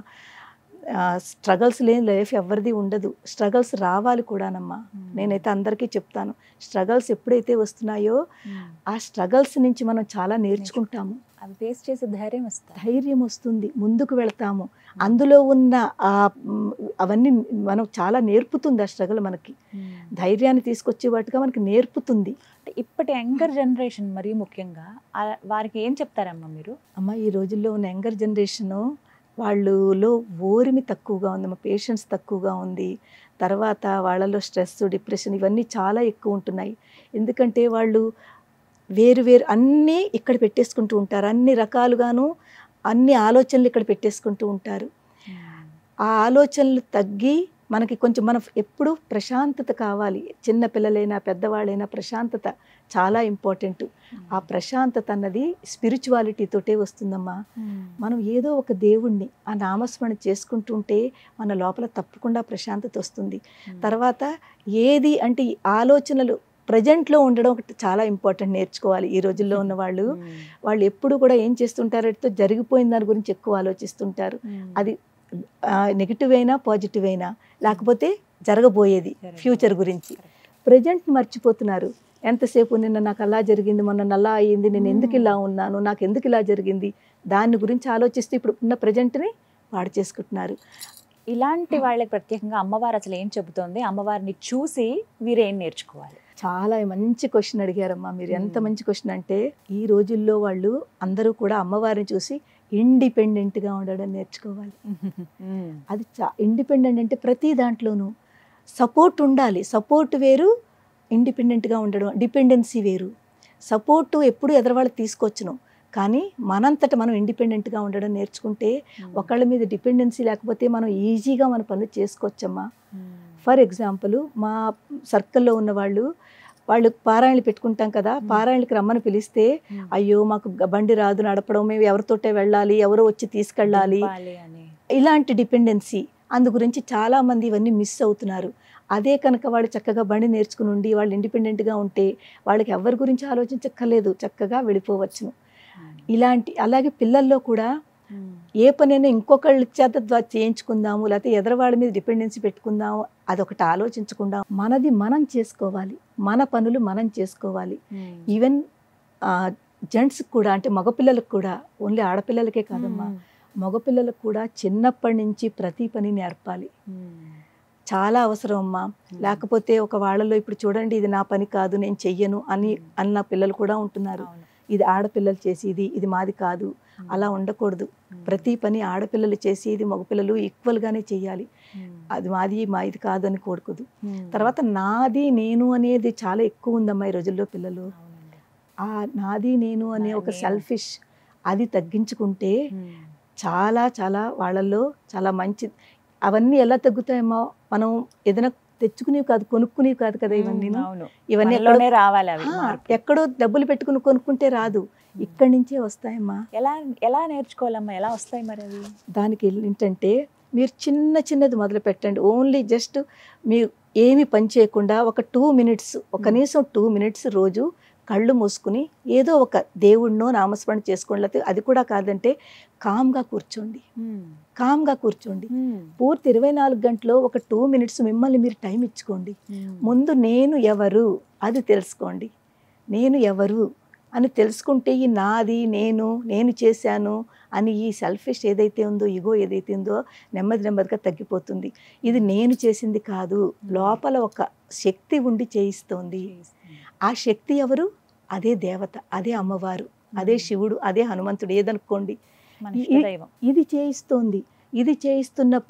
స్ట్రగల్స్ లేని లైఫ్ ఎవరిది ఉండదు స్ట్రగల్స్ రావాలి కూడానమ్మా నేనైతే అందరికీ చెప్తాను స్ట్రగల్స్ ఎప్పుడైతే వస్తున్నాయో ఆ స్ట్రగల్స్ నుంచి మనం చాలా నేర్చుకుంటాము అవి ఫేస్ చేసే ధైర్యం వస్తుంది ధైర్యం వస్తుంది ముందుకు వెళ్తాము అందులో ఉన్న ఆ మ్, అవన్నీ మనం చాలా నేర్పుతుంది ఆ స్ట్రగల్ మనకి ధైర్యాన్ని తీసుకొచ్చే వాటిగా మనకి నేర్పుతుంది అంటే ఇప్పటి యంగర్ జనరేషన్ మరీ ముఖ్యంగా ఆ- వారికి ఏం చెప్తారమ్మా మీరు అమ్మ ఈ రోజుల్లో ఉన్న యంగర్ జనరేషను వాళ్ళలో ఓరిమి తక్కువగా ఉంది మా పేషెన్స్ తక్కువగా ఉంది తర్వాత వాళ్ళలో స్ట్రెస్ డిప్రెషన్ ఇవన్నీ చాలా ఎక్కువ ఉంటున్నాయి ఎందుకంటే వాళ్ళు వేరు వేరు అన్నీ ఇక్కడ పెట్టేసుకుంటూ ఉంటారు అన్ని రకాలుగాను అన్ని ఆలోచనలు ఇక్కడ పెట్టేసుకుంటూ ఉంటారు ఆ ఆలోచనలు తగ్గి మనకి కొంచెం మనం ఎప్పుడు ప్రశాంతత కావాలి చిన్న పిల్లలైనా పెద్దవాళ్ళైనా ప్రశాంతత చాలా ఇంపార్టెంట్ ఆ ప్రశాంతత అన్నది స్పిరిచువాలిటీ తోటే వస్తుందమ్మా మనం ఏదో ఒక దేవుణ్ణి ఆ నామస్మరణ చేసుకుంటుంటే మన లోపల తప్పకుండా ప్రశాంతత వస్తుంది తర్వాత ఏది అంటే ఈ ఆలోచనలు ప్రజెంట్లో ఉండడం ఒకటి చాలా ఇంపార్టెంట్ నేర్చుకోవాలి ఈ రోజుల్లో ఉన్న వాళ్ళు వాళ్ళు ఎప్పుడు కూడా ఏం చేస్తుంటారంటే జరిగిపోయిన దాని గురించి ఎక్కువ ఆలోచిస్తుంటారు అది నెగిటివ్ అయినా పాజిటివ్ అయినా లేకపోతే జరగబోయేది ఫ్యూచర్ గురించి ప్రజెంట్ మర్చిపోతున్నారు ఎంతసేపు నిన్న నాకు అలా జరిగింది మొన్న అలా అయ్యింది నేను ఎందుకు ఇలా ఉన్నాను నాకు ఎందుకు ఇలా జరిగింది దాని గురించి ఆలోచిస్తూ ఇప్పుడు ఉన్న ప్రజెంట్ని పాడు చేసుకుంటున్నారు ఇలాంటి వాళ్ళకి ప్రత్యేకంగా అమ్మవారు అసలు ఏం చెబుతోంది అమ్మవారిని చూసి వీరు ఏం నేర్చుకోవాలి చాలా మంచి క్వశ్చన్ అడిగారమ్మా మీరు ఎంత మ్మ్. మంచి క్వశ్చన్ అంటే ఈ రోజుల్లో వాళ్ళు అందరూ కూడా అమ్మవారిని చూసి ఇండిపెండెంట్గా ఉండడం నేర్చుకోవాలి అది చా ఇండిపెండెంట్ అంటే ప్రతి దాంట్లోనూ సపోర్ట్ ఉండాలి సపోర్ట్ వేరు ఇండిపెండెంట్గా ఉండడం డిపెండెన్సీ వేరు సపోర్టు ఎప్పుడు ఎదరవాళ్ళకి తీసుకొచ్చును కానీ మనంతట మనం ఇండిపెండెంట్గా ఉండడం నేర్చుకుంటే ఒకళ్ళ మీద డిపెండెన్సీ లేకపోతే మనం ఈజీగా మన పనులు చేసుకోవచ్చమ్మా ఫర్ ఎగ్జాంపుల్ మా సర్కిల్లో ఉన్న వాళ్ళు వాళ్ళు పారాయణలు పెట్టుకుంటాం కదా పారాయణకి రమ్మని పిలిస్తే అయ్యో మాకు గ- బండి రాదు నడపడం మేము ఎవరితోటే వెళ్ళాలి ఎవరో వచ్చి తీసుకెళ్ళాలి దింపాలి అని ఇలాంటి డిపెండెన్సీ అందు గురించి చాలా మంది ఇవన్నీ మిస్ అవుతున్నారు అదే కనుక వాళ్ళు చక్కగా బండి నేర్చుకుని ఉండి వాళ్ళు ఇండిపెండెంట్గా ఉంటే వాళ్ళకి ఎవరి గురించి ఆలోచించక్కర్లేదు చక్కగా వెళ్ళిపోవచ్చును ఇలాంటి అలాగే పిల్లల్లో కూడా ఏ పనైనా ఇంకొకళ్ళ చేత ద్వా- చేయించుకుందాము లేకపోతే ఎదరవాళ్ళ మీద డిపెండెన్సీ పెట్టుకుందాము అదొకటి ఆలోచించకుండా మనది మనం చేసుకోవాలి మన పనులు మనం చేసుకోవాలి ఈవెన్ జెంట్స్ కూడా అంటే మగపిల్లలకు కూడా ఓన్లీ ఆడపిల్లలకే కాదమ్మా మగపిల్లలకు కూడా చిన్నప్పటి నుంచి ప్రతి పని నేర్పాలి చాలా అవసరం అమ్మా లేకపోతే ఒక వాళ్ళలో ఇప్పుడు చూడండి ఇది నా పని కాదు నేను చెయ్యను అని అన్న పిల్లలు కూడా ఉంటున్నారు ఇది ఆడపిల్లలు చేసేది ఇది మాది కాదు అలా ఉండకూడదు ప్రతి పని ఆడపిల్లలు చేసేది మగపిల్లలు ఈక్వల్గానే చెయ్యాలి అది మాది మా ఇది కాదు అని కోరుకోదు తర్వాత నాది నేను అనేది చాలా ఎక్కువ ఉందమ్మా ఈ రోజుల్లో పిల్లలు ఆ నాది నేను అనే ఒక నాది నేను. సెల్ఫిష్ అది తగ్గించుకుంటే చాలా చాలా వాళ్ళల్లో చాలా మంచి అవన్నీ ఎలా తగ్గుతాయమ్మో మనం ఏదైనా తెచ్చుకునేవి కాదు కొనుక్కునేవి కాదు కదా ఇవన్నీ అవును ఇవన్నీ ఎక్కడో మనలోనే రావాలి అవి ఆ, మార్పు. ఎక్కడో డబ్బులు పెట్టుకుని కొనుక్కుంటే రాదు ఇక్కడి నుంచే వస్తాయమ్మా ఎలా ఎలా నేర్చుకోవాలమ్మా ఎలా వస్తాయి మరి అవి దానికి ఏంటంటే మీరు చిన్న చిన్నది మొదలు పెట్టండి ఓన్లీ జస్ట్ మీరు ఏమి పని చేయకుండా ఒక టూ మినిట్స్ ఒక కనీసం టూ మినిట్స్ రోజు కళ్ళు మూసుకుని ఏదో ఒక దేవుడినో నామస్మరణ చేసుకోండి లేకపోతే అది కూడా కాదంటే కామ్గా కూర్చోండి కామ్గా కూర్చోండి పూర్తి ఇరవై నాలుగు గంటలో ఒక టూ మినిట్స్ మిమ్మల్ని మీరు టైం ఇచ్చుకోండి ముందు నేను ఎవరు అది తెలుసుకోండి నేను ఎవరు అని తెలుసుకుంటే ఈ నాది నేను నేను చేశాను అని ఈ సెల్ఫిష్ ఏదైతే ఉందో ఇగో ఏదైతే ఉందో నెమ్మది నెమ్మదిగా తగ్గిపోతుంది ఇది నేను చేసింది కాదు లోపల ఒక శక్తి ఉండి చేయిస్తోంది ఆ శక్తి ఎవరు అదే దేవత అదే అమ్మవారు అదే శివుడు అదే హనుమంతుడు ఏదనుకోండి మన ఈ- ఇష్టదైవం ఇది చేయిస్తోంది ఇది చేయిస్తున్నప్పుడు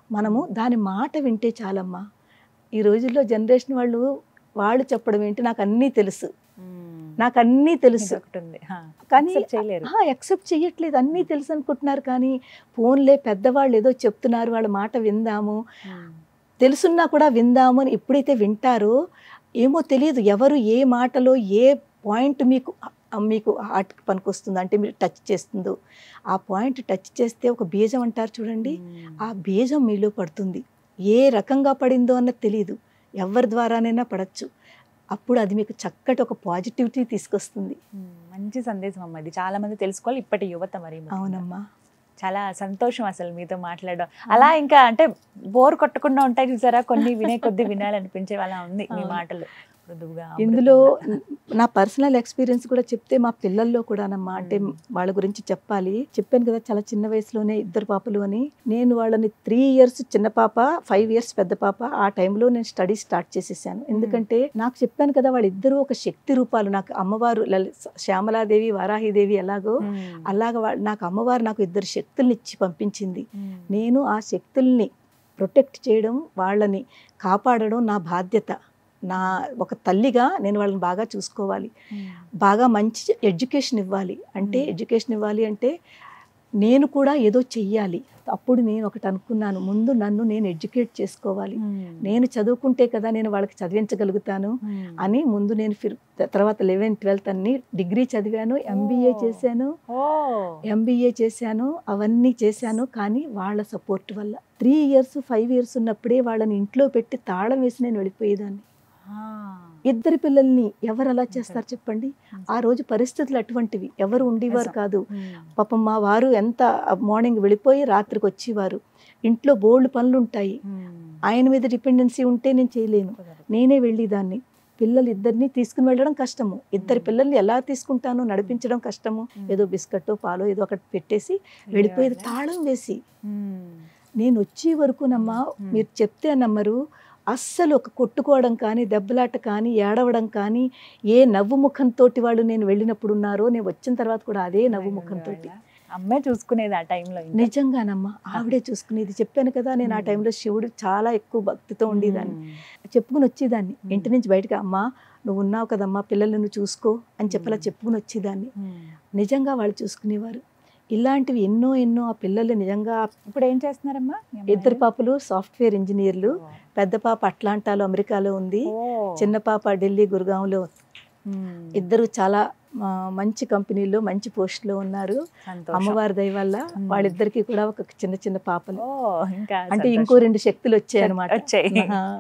మనము దాని మాట వింటే చాలమ్మా ఈ రోజుల్లో జనరేషన్ వాళ్ళు వాళ్ళు చెప్పడం ఏంటి నాకు అన్నీ తెలుసు నాకు అన్నీ తెలుసు ఒకటి ఉంది హా. కానీ Accept చేయలేరు యాక్సెప్ట్ చేయట్లేదు అన్నీ తెలుసు అనుకుంటున్నారు కానీ ఫోన్లే పెద్దవాళ్ళు ఏదో చెప్తున్నారు వాళ్ళ మాట విందాము ఉమ్. తెలుసున్నా కూడా విందాము అని ఎప్పుడైతే వింటారో ఏమో తెలియదు ఎవరు ఏ మాటలో ఏ పాయింట్ మీకు ఆ, మీకు హార్ట్కి పనికొస్తుందో అంటే మీరు టచ్ చేస్తుందో ఆ పాయింట్ టచ్ చేస్తే ఒక బీజం అంటారు చూడండి ఉమ్. ఆ బీజం మీలో పడుతుంది ఏ రకంగా పడిందో అన్నది తెలియదు ఎవరి ద్వారానైనా పడచ్చు అప్పుడు అది మీకు చక్కటి ఒక పాజిటివిటీ తీసుకొస్తుంది ఉమ్. మంచి సందేశం అమ్మ ఇది చాలా మంది తెలుసుకోవాలి ఇప్పటి యువత మరి ముఖ్యంగా. అవునమ్మా చాలా సంతోషం అసలు మీతో మాట్లాడడం అలా ఇంకా అంటే బోర్ కొట్టకుండా ఉంటాయి చూసారా కొన్ని వినే కొద్ది వినాలనిపించే అలా ఉంది మీ అవును. మాటలు మృదువుగా ఇందులో అమృతంగా. నా పర్సనల్ ఎక్స్పీరియన్స్ కూడా చెప్తే మా పిల్లల్లో కూడానమ్మా అంటే మ్మ్. వాళ్ళ గురించి చెప్పాలి చెప్పాను కదా చాలా చిన్న వయసులోనే ఇద్దరు పాపలు అని నేను వాళ్ళని త్రీ ఇయర్స్ చిన్న పాప ఫైవ్ ఇయర్స్ పెద్ద పాప ఆ టైంలో నేను స్టడీ స్టార్ట్ చేసేసాను ఎందుకంటే నాకు చెప్పాను కదా వాళ్ళిద్దరూ ఒక శక్తి రూపాలు నాకు అమ్మవారు లలి శ్యామలాదేవి వారాహిదేవి ఎలాగో ఉమ్. అలాగ వా- నాకు అమ్మవారు నాకు ఇద్దరు శక్తుల్ని ఇచ్చి పంపించింది ఉమ్. నేను ఆ శక్తుల్ని ప్రొటెక్ట్ చేయడం వాళ్ళని కాపాడడం నా బాధ్యత నా ఒక తల్లిగా నేను వాళ్ళని బాగా చూసుకోవాలి ఉమ్. బాగా మంచి ఎడ్యుకేషన్ ఇవ్వాలి అంటే మ్మ్. ఎడ్యుకేషన్ ఇవ్వాలి అంటే నేను కూడా ఏదో చెయ్యాలి అప్పుడు నేను ఒకటి అనుకున్నాను ముందు నన్ను నేను ఎడ్యుకేట్ చేసుకోవాలి ఉమ్. నేను చదువుకుంటే కదా నేను వాళ్ళకి చదివించగలుగుతాను ఉమ్. అని ముందు నేను ఫిర్ తర్వాత లెవెన్త్ ట్వెల్త్ అన్ని డిగ్రీ చదివాను ఎంబీఏ ఓ. చేశాను ఓ ఎంబీఏ చేశాను అవన్నీ చేశాను కానీ వాళ్ళ సపోర్ట్ వల్ల త్రీ ఇయర్స్ ఫైవ్ ఇయర్స్ ఉన్నప్పుడే వాళ్ళని ఇంట్లో పెట్టి తాళం వేసి నేను వెళ్ళిపోయేదాన్ని ఆ. ఇద్దరి పిల్లల్ని ఎవరు అలా చేస్తారు చెప్పండి ఆ రోజు పరిస్థితులు అటువంటివి ఎవరు ఉండేవారు నిజం. కాదు ఉమ్. పాపం మా వారు ఎంత మార్నింగ్ వెళ్ళిపోయి రాత్రికి వచ్చేవారు ఇంట్లో బోల్డ్ పనులు ఉంటాయి ఉమ్. ఆయన మీద డిపెండెన్సీ ఉంటే నేను చేయలేను కుదరదు. నేనే వెళ్ళేదాన్ని పిల్లలు ఇద్దరిని తీసుకుని వెళ్ళడం కష్టము ఇద్దరి మ్మ్. పిల్లల్ని ఎలా తీసుకుంటాను నడిపించడం కష్టము ఉమ్. ఏదో బిస్కట్ పాలో ఏదో ఒకటి పెట్టేసి వెళ్ళిపోయేది వెళ్ళేవాళ్ళా? తాళం వేసి ఉమ్. నేను వచ్చే వరకునమ్మా మ్మ్. మీరు చెప్తే నమ్మరు అస్సలు ఒక కొట్టుకోవడం కానీ దెబ్బలాట కానీ ఏడవడం కానీ ఏ నవ్వు ముఖంతో వాళ్ళు నేను వెళ్ళినప్పుడు ఉన్నారో నేను వచ్చిన తర్వాత కూడా అదే నవ్వు ముఖంతో అమ్మే చూసుకునేది ఆ టైంలో ఇంకా. నిజంగానమ్మా ఆవిడే చూసుకునేది చెప్పాను కదా నేను ఆ మ్మ్. టైంలో శివుడు చాలా ఎక్కువ భక్తితో ఉండేదాన్ని ఉమ్. చెప్పుకుని వచ్చేదాన్ని మ్మ్. ఇంటి నుంచి బయటకు అమ్మా నువ్వు ఉన్నావు కదమ్మా పిల్లల్ని నువ్వు చూసుకో అని చెప్పలా మ్మ్. చెప్పుకుని వచ్చేదాన్ని ఉమ్. నిజంగా వాళ్ళు చూసుకునేవారు ఇలాంటివి ఎన్నో ఎన్నో ఆ పిల్లలు నిజంగా ఇప్పుడు ఏం చేస్తున్నారమ్మా మీ అమ్మాయి? ఇద్దరు పాపలు సాఫ్ట్వేర్ ఇంజనీర్లు ఓ. పెద్ద పాప అట్లాంటాలో అమెరికాలో ఉంది ఓ. చిన్న పాప ఢిల్లీ గురుగాంలో ఉమ్. ఇద్దరు చాలా ఆ, మంచి కంపెనీలో మంచి పోస్ట్ లో ఉన్నారు సంతోషం. అమ్మవారి దయ వల్ల మ్మ్. వాళ్ళిద్దరికి కూడా ఒక చిన్న చిన్న పాపలు ఓ ఇంకా అంటే సంతోషం. ఇంకో రెండు శక్తులు వచ్చాయి అనమాట వచ్చాయి.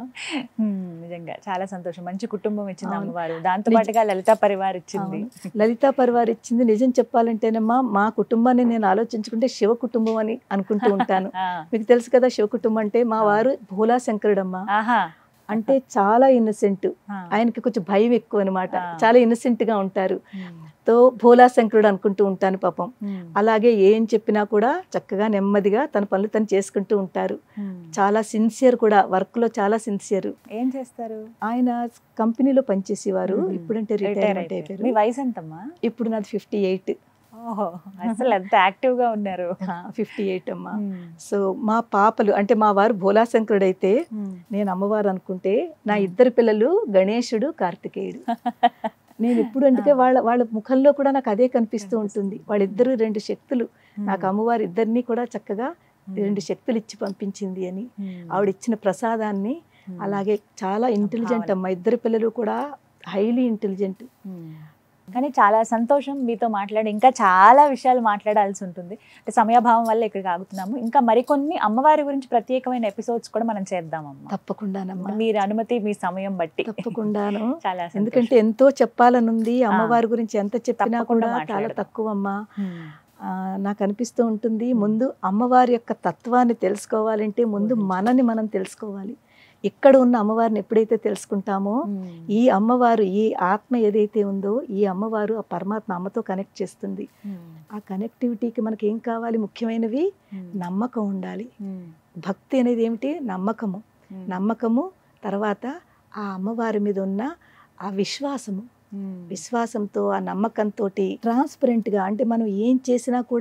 ఉమ్, నిజంగా చాలా సంతోషం మంచి కుటుంబం ఇచ్చింది అవును. అమ్మవారు దాంతో నిజ- పాటుగా లలితా పరివార్ ఇచ్చింది లలితా పరివార్ ఇచ్చింది నిజం చెప్పాలంటేనమ్మా మా కుటుంబాన్ని నేను ఆలోచించుకుంటే శివ కుటుంబం అని అనుకుంటూ ఉంటాను ఆ, మీకు తెలుసు కదా శివ కుటుంబం అంటే మా వారు భోలా శంకరుడమ్మ ఆహా అంటే చాలా ఇన్నసెంట్ ఆ, ఆయనకి కొంచెం భయం ఎక్కువ అనమాట ఆ. చాలా ఇన్నసెంట్ గా ఉంటారు ఉమ్, తో భోలా శంకరుడు అనుకుంటూ ఉంటాను పాపం ఉమ్, అలాగే ఏం చెప్పినా కూడా చక్కగా నెమ్మదిగా తన పనులు తను చేసుకుంటూ ఉంటారు ఉమ్. చాలా సిన్సియర్ కూడా వర్క్ లో చాలా సిన్సియర్ ఏం చేస్తారు ఆయన కంపెనీలో పనిచేసేవారు మ్మ్. ఇప్పుడంటే రిటైర్ రిటైర్మెంట్ అయిపోయారు మీ అయిపోయారు వయసు ఎంతమ్మా ఇప్పుడు నాది ఫిఫ్టీ ఎయిట్ ఓహో అసలు ఎంత యాక్టివ్ గా ఉన్నారు ఫిఫ్టీ ఎయిట్ అమ్మా ఉమ్, సో మా పాపలు అంటే మా వారు భోలా శంకరుడు అయితే ఉమ్. నేను అమ్మవారు అనుకుంటే నా మ్మ్. ఇద్దరు పిల్లలు గణేశుడు కార్తికేయుడు నేను ఎప్పుడు అంటే వాళ్ళ వాళ్ళ ముఖంలో కూడా నాకు అదే కనిపిస్తూ ఉంటుంది కనిపిస్తుంది. వాళ్ళిద్దరు రెండు శక్తులు నాకు ఉమ్, అమ్మవారు ఇద్దరిని కూడా చక్కగా ఉమ్, రెండు శక్తులు ఇచ్చి పంపించింది అని ఉమ్, ఆవిడ ఇచ్చిన ప్రసాదాన్ని ఉమ్, అలాగే చాలా ఇంటెలిజెంట్ భావన. అమ్మ ఇద్దరు పిల్లలు కూడా హైలీ ఇంటెలిజెంట్ ఉమ్. కానీ చాలా సంతోషం మీతో మాట్లాడి ఇంకా చాలా విషయాలు మాట్లాడాల్సి ఉంటుంది అంటే సమయాభావం వల్ల ఇక్కడికి ఆగుతున్నాము ఇంకా మరికొన్ని అమ్మవారి గురించి ప్రత్యేకమైన ఎపిసోడ్స్ కూడా మనం చేద్దామమ్మా తప్పకుండానమ్మా మీరు అనుమతి మీ సమయం బట్టి తప్పకుండాను చాలా సంతోషం. ఎందుకంటే ఎంతో చెప్పాలనుంది అమ్మవారి గురించి ఎంత చెప్పినా తప్పకుండా కూడా చాలా మాట్లాడదాం. తక్కువ అమ్మా ఉమ్, ఆ, నాకు అనిపిస్తూ ఉంటుంది ముందు అమ్మవారి యొక్క తత్వాన్ని తెలుసుకోవాలంటే ముందు మనని మనం తెలుసుకోవాలి ఇక్కడ ఉన్న అమ్మవారిని ఎప్పుడైతే తెలుసుకుంటామో ఉమ్, ఈ అమ్మవారు ఈ ఆత్మ ఏదైతే ఉందో ఈ అమ్మవారు ఆ పరమాత్మ అమ్మతో కనెక్ట్ చేస్తుంది ఉమ్, ఆ కనెక్టివిటీకి మనకి ఏం కావాలి ముఖ్యమైనవి ఉమ్, నమ్మకం ఉండాలి ఉమ్, భక్తి అనేది ఏమిటి నమ్మకము ఉమ్, నమ్మకము తర్వాత ఆ అమ్మవారి మీద ఉన్న ఆ విశ్వాసము ఉమ్, విశ్వాసంతో ఆ నమ్మకంతో ట్రాన్స్పరెంట్గా అంటే మనం ఏం చేసినా కూడా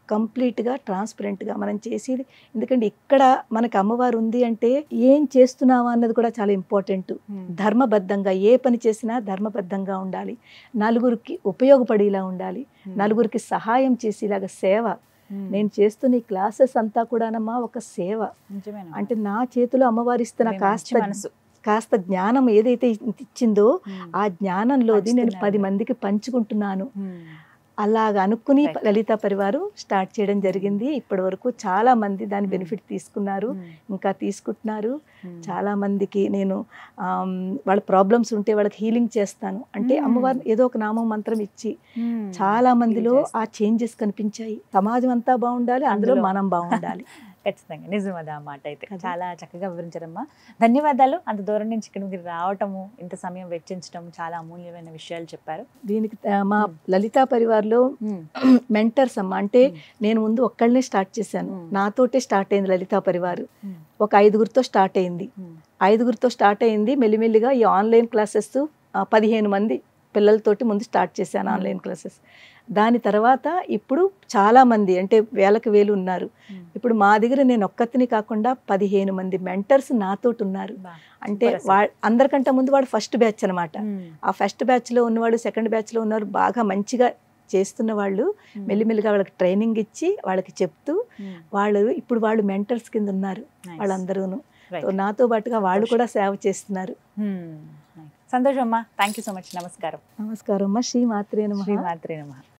కంప్లీట్గా ట్రాన్స్పరెంట్గా మనం చేసేది ఎందుకంటే ఇక్కడ మనకి అమ్మవారు ఉంది అంటే ఏం చేస్తున్నావా అన్నది కూడా చాలా ఇంపార్టెంట్ ధర్మబద్ధంగా ఏ పని చేసినా ధర్మబద్ధంగా ఉండాలి నలుగురికి ఉపయోగపడేలా ఉండాలి నలుగురికి సహాయం చేసేలాగా సేవ నేను చేస్తున్న ఈ క్లాసెస్ అంతా కూడానమ్మా ఒక సేవ నిజమేనా? అంటే నా చేతిలో అమ్మవారు ఇస్తున్న మీ మంచి కాస్త మనసు కాస్త జ్ఞానం ఏదైతే ఇచ్చిందో ఉమ్. ఆ జ్ఞానంలోది నేను పంచుతున్నారు. పది మందికి పంచుకుంటున్నాను ఉమ్. అలాగ అనుకుని Right. లలిత పరివారు స్టార్ట్ చేయడం జరిగింది ఇప్పటి వరకు చాలా మంది దాని Hmm. బెనిఫిట్ తీసుకున్నారు ఉమ్. ఇంకా తీసుకుంటున్నారు ఉమ్. చాలా మందికి నేను ఆమ్, వాళ్ళ ప్రాబ్లమ్స్ ఉంటే వాళ్ళకి హీలింగ్ చేస్తాను అంటే Hmm. అమ్మవారు ఏదో ఒక నామం మంత్రం ఇచ్చి ఉమ్. చాలా మందిలో Heal ఆ చేంజెస్ కనిపించాయి సమాజం అంతా బాగుండాలి అందులో అందులో. మనం బాగుండాలి ఖచ్చితంగా నిజం అది ఆ మాట అయితే కదా. చాలా చక్కగా వివరించారమ్మా ధన్యవాదాలు అంత దూరం నుంచి ఇక్కడ మీరు రావటము ఇంత సమయం వెచ్చించడం చాలా అమూల్యమైన విషయాలు చెప్పారు దీనికి ఆ, మా Hmm. లలితా పరివార్లో మెంటర్స్ అమ్మ అంటే Hmm. నేను ముందు ఒక్కళ్ళనే స్టార్ట్ చేశాను Hmm. నాతోటే స్టార్ట్ అయింది లలితా పరివారు Hmm. ఒక ఐదుగురితో స్టార్ట్ అయింది ఉమ్. ఐదుగురితో స్టార్ట్ అయింది మెల్లిమెల్లిగా ఈ ఆన్లైన్ క్లాసెస్ పదిహేను మంది పిల్లలతోటి ముందు స్టార్ట్ చేశాను Hmm. ఆన్లైన్ క్లాసెస్ దాని తర్వాత ఇప్పుడు చాలా మంది అంటే వేలకు వేలు ఉన్నారు ఉమ్. ఇప్పుడు మా దగ్గర నేను ఒక్కతిని కాకుండా పదిహేను మంది మెంటర్స్ నాతోటి ఉన్నారు బా. అంటే Super అసలు. వా అందరికంటే ముందు వాడు ఫస్ట్ బ్యాచ్ అనమాట ఉమ్. ఆ ఫస్ట్ బ్యాచ్లో ఉన్నవాడు సెకండ్ బ్యాచ్లో ఉన్నవాడు బాగా మంచిగా చేస్తున్న వాళ్ళు ఉమ్. మెల్లిమెల్లిగా వాళ్ళకి ట్రైనింగ్ ఇచ్చి వాళ్ళకి చెప్తూ ఉమ్. వాళ్ళు ఇప్పుడు వాళ్ళు మెంటర్స్ కింద ఉన్నారు Nice. వాళ్ళందరూను Right. సో నాతో పాటుగా వాళ్ళు కూడా సేవ చేస్తున్నారు ఉమ్. Nice. సంతోషం అమ్మా థ్యాంక్ యూ సో మచ్ నమస్కారం నమస్కారం అమ్మ శ్రీ మాత్రే నమః శ్రీమాత్రి నమః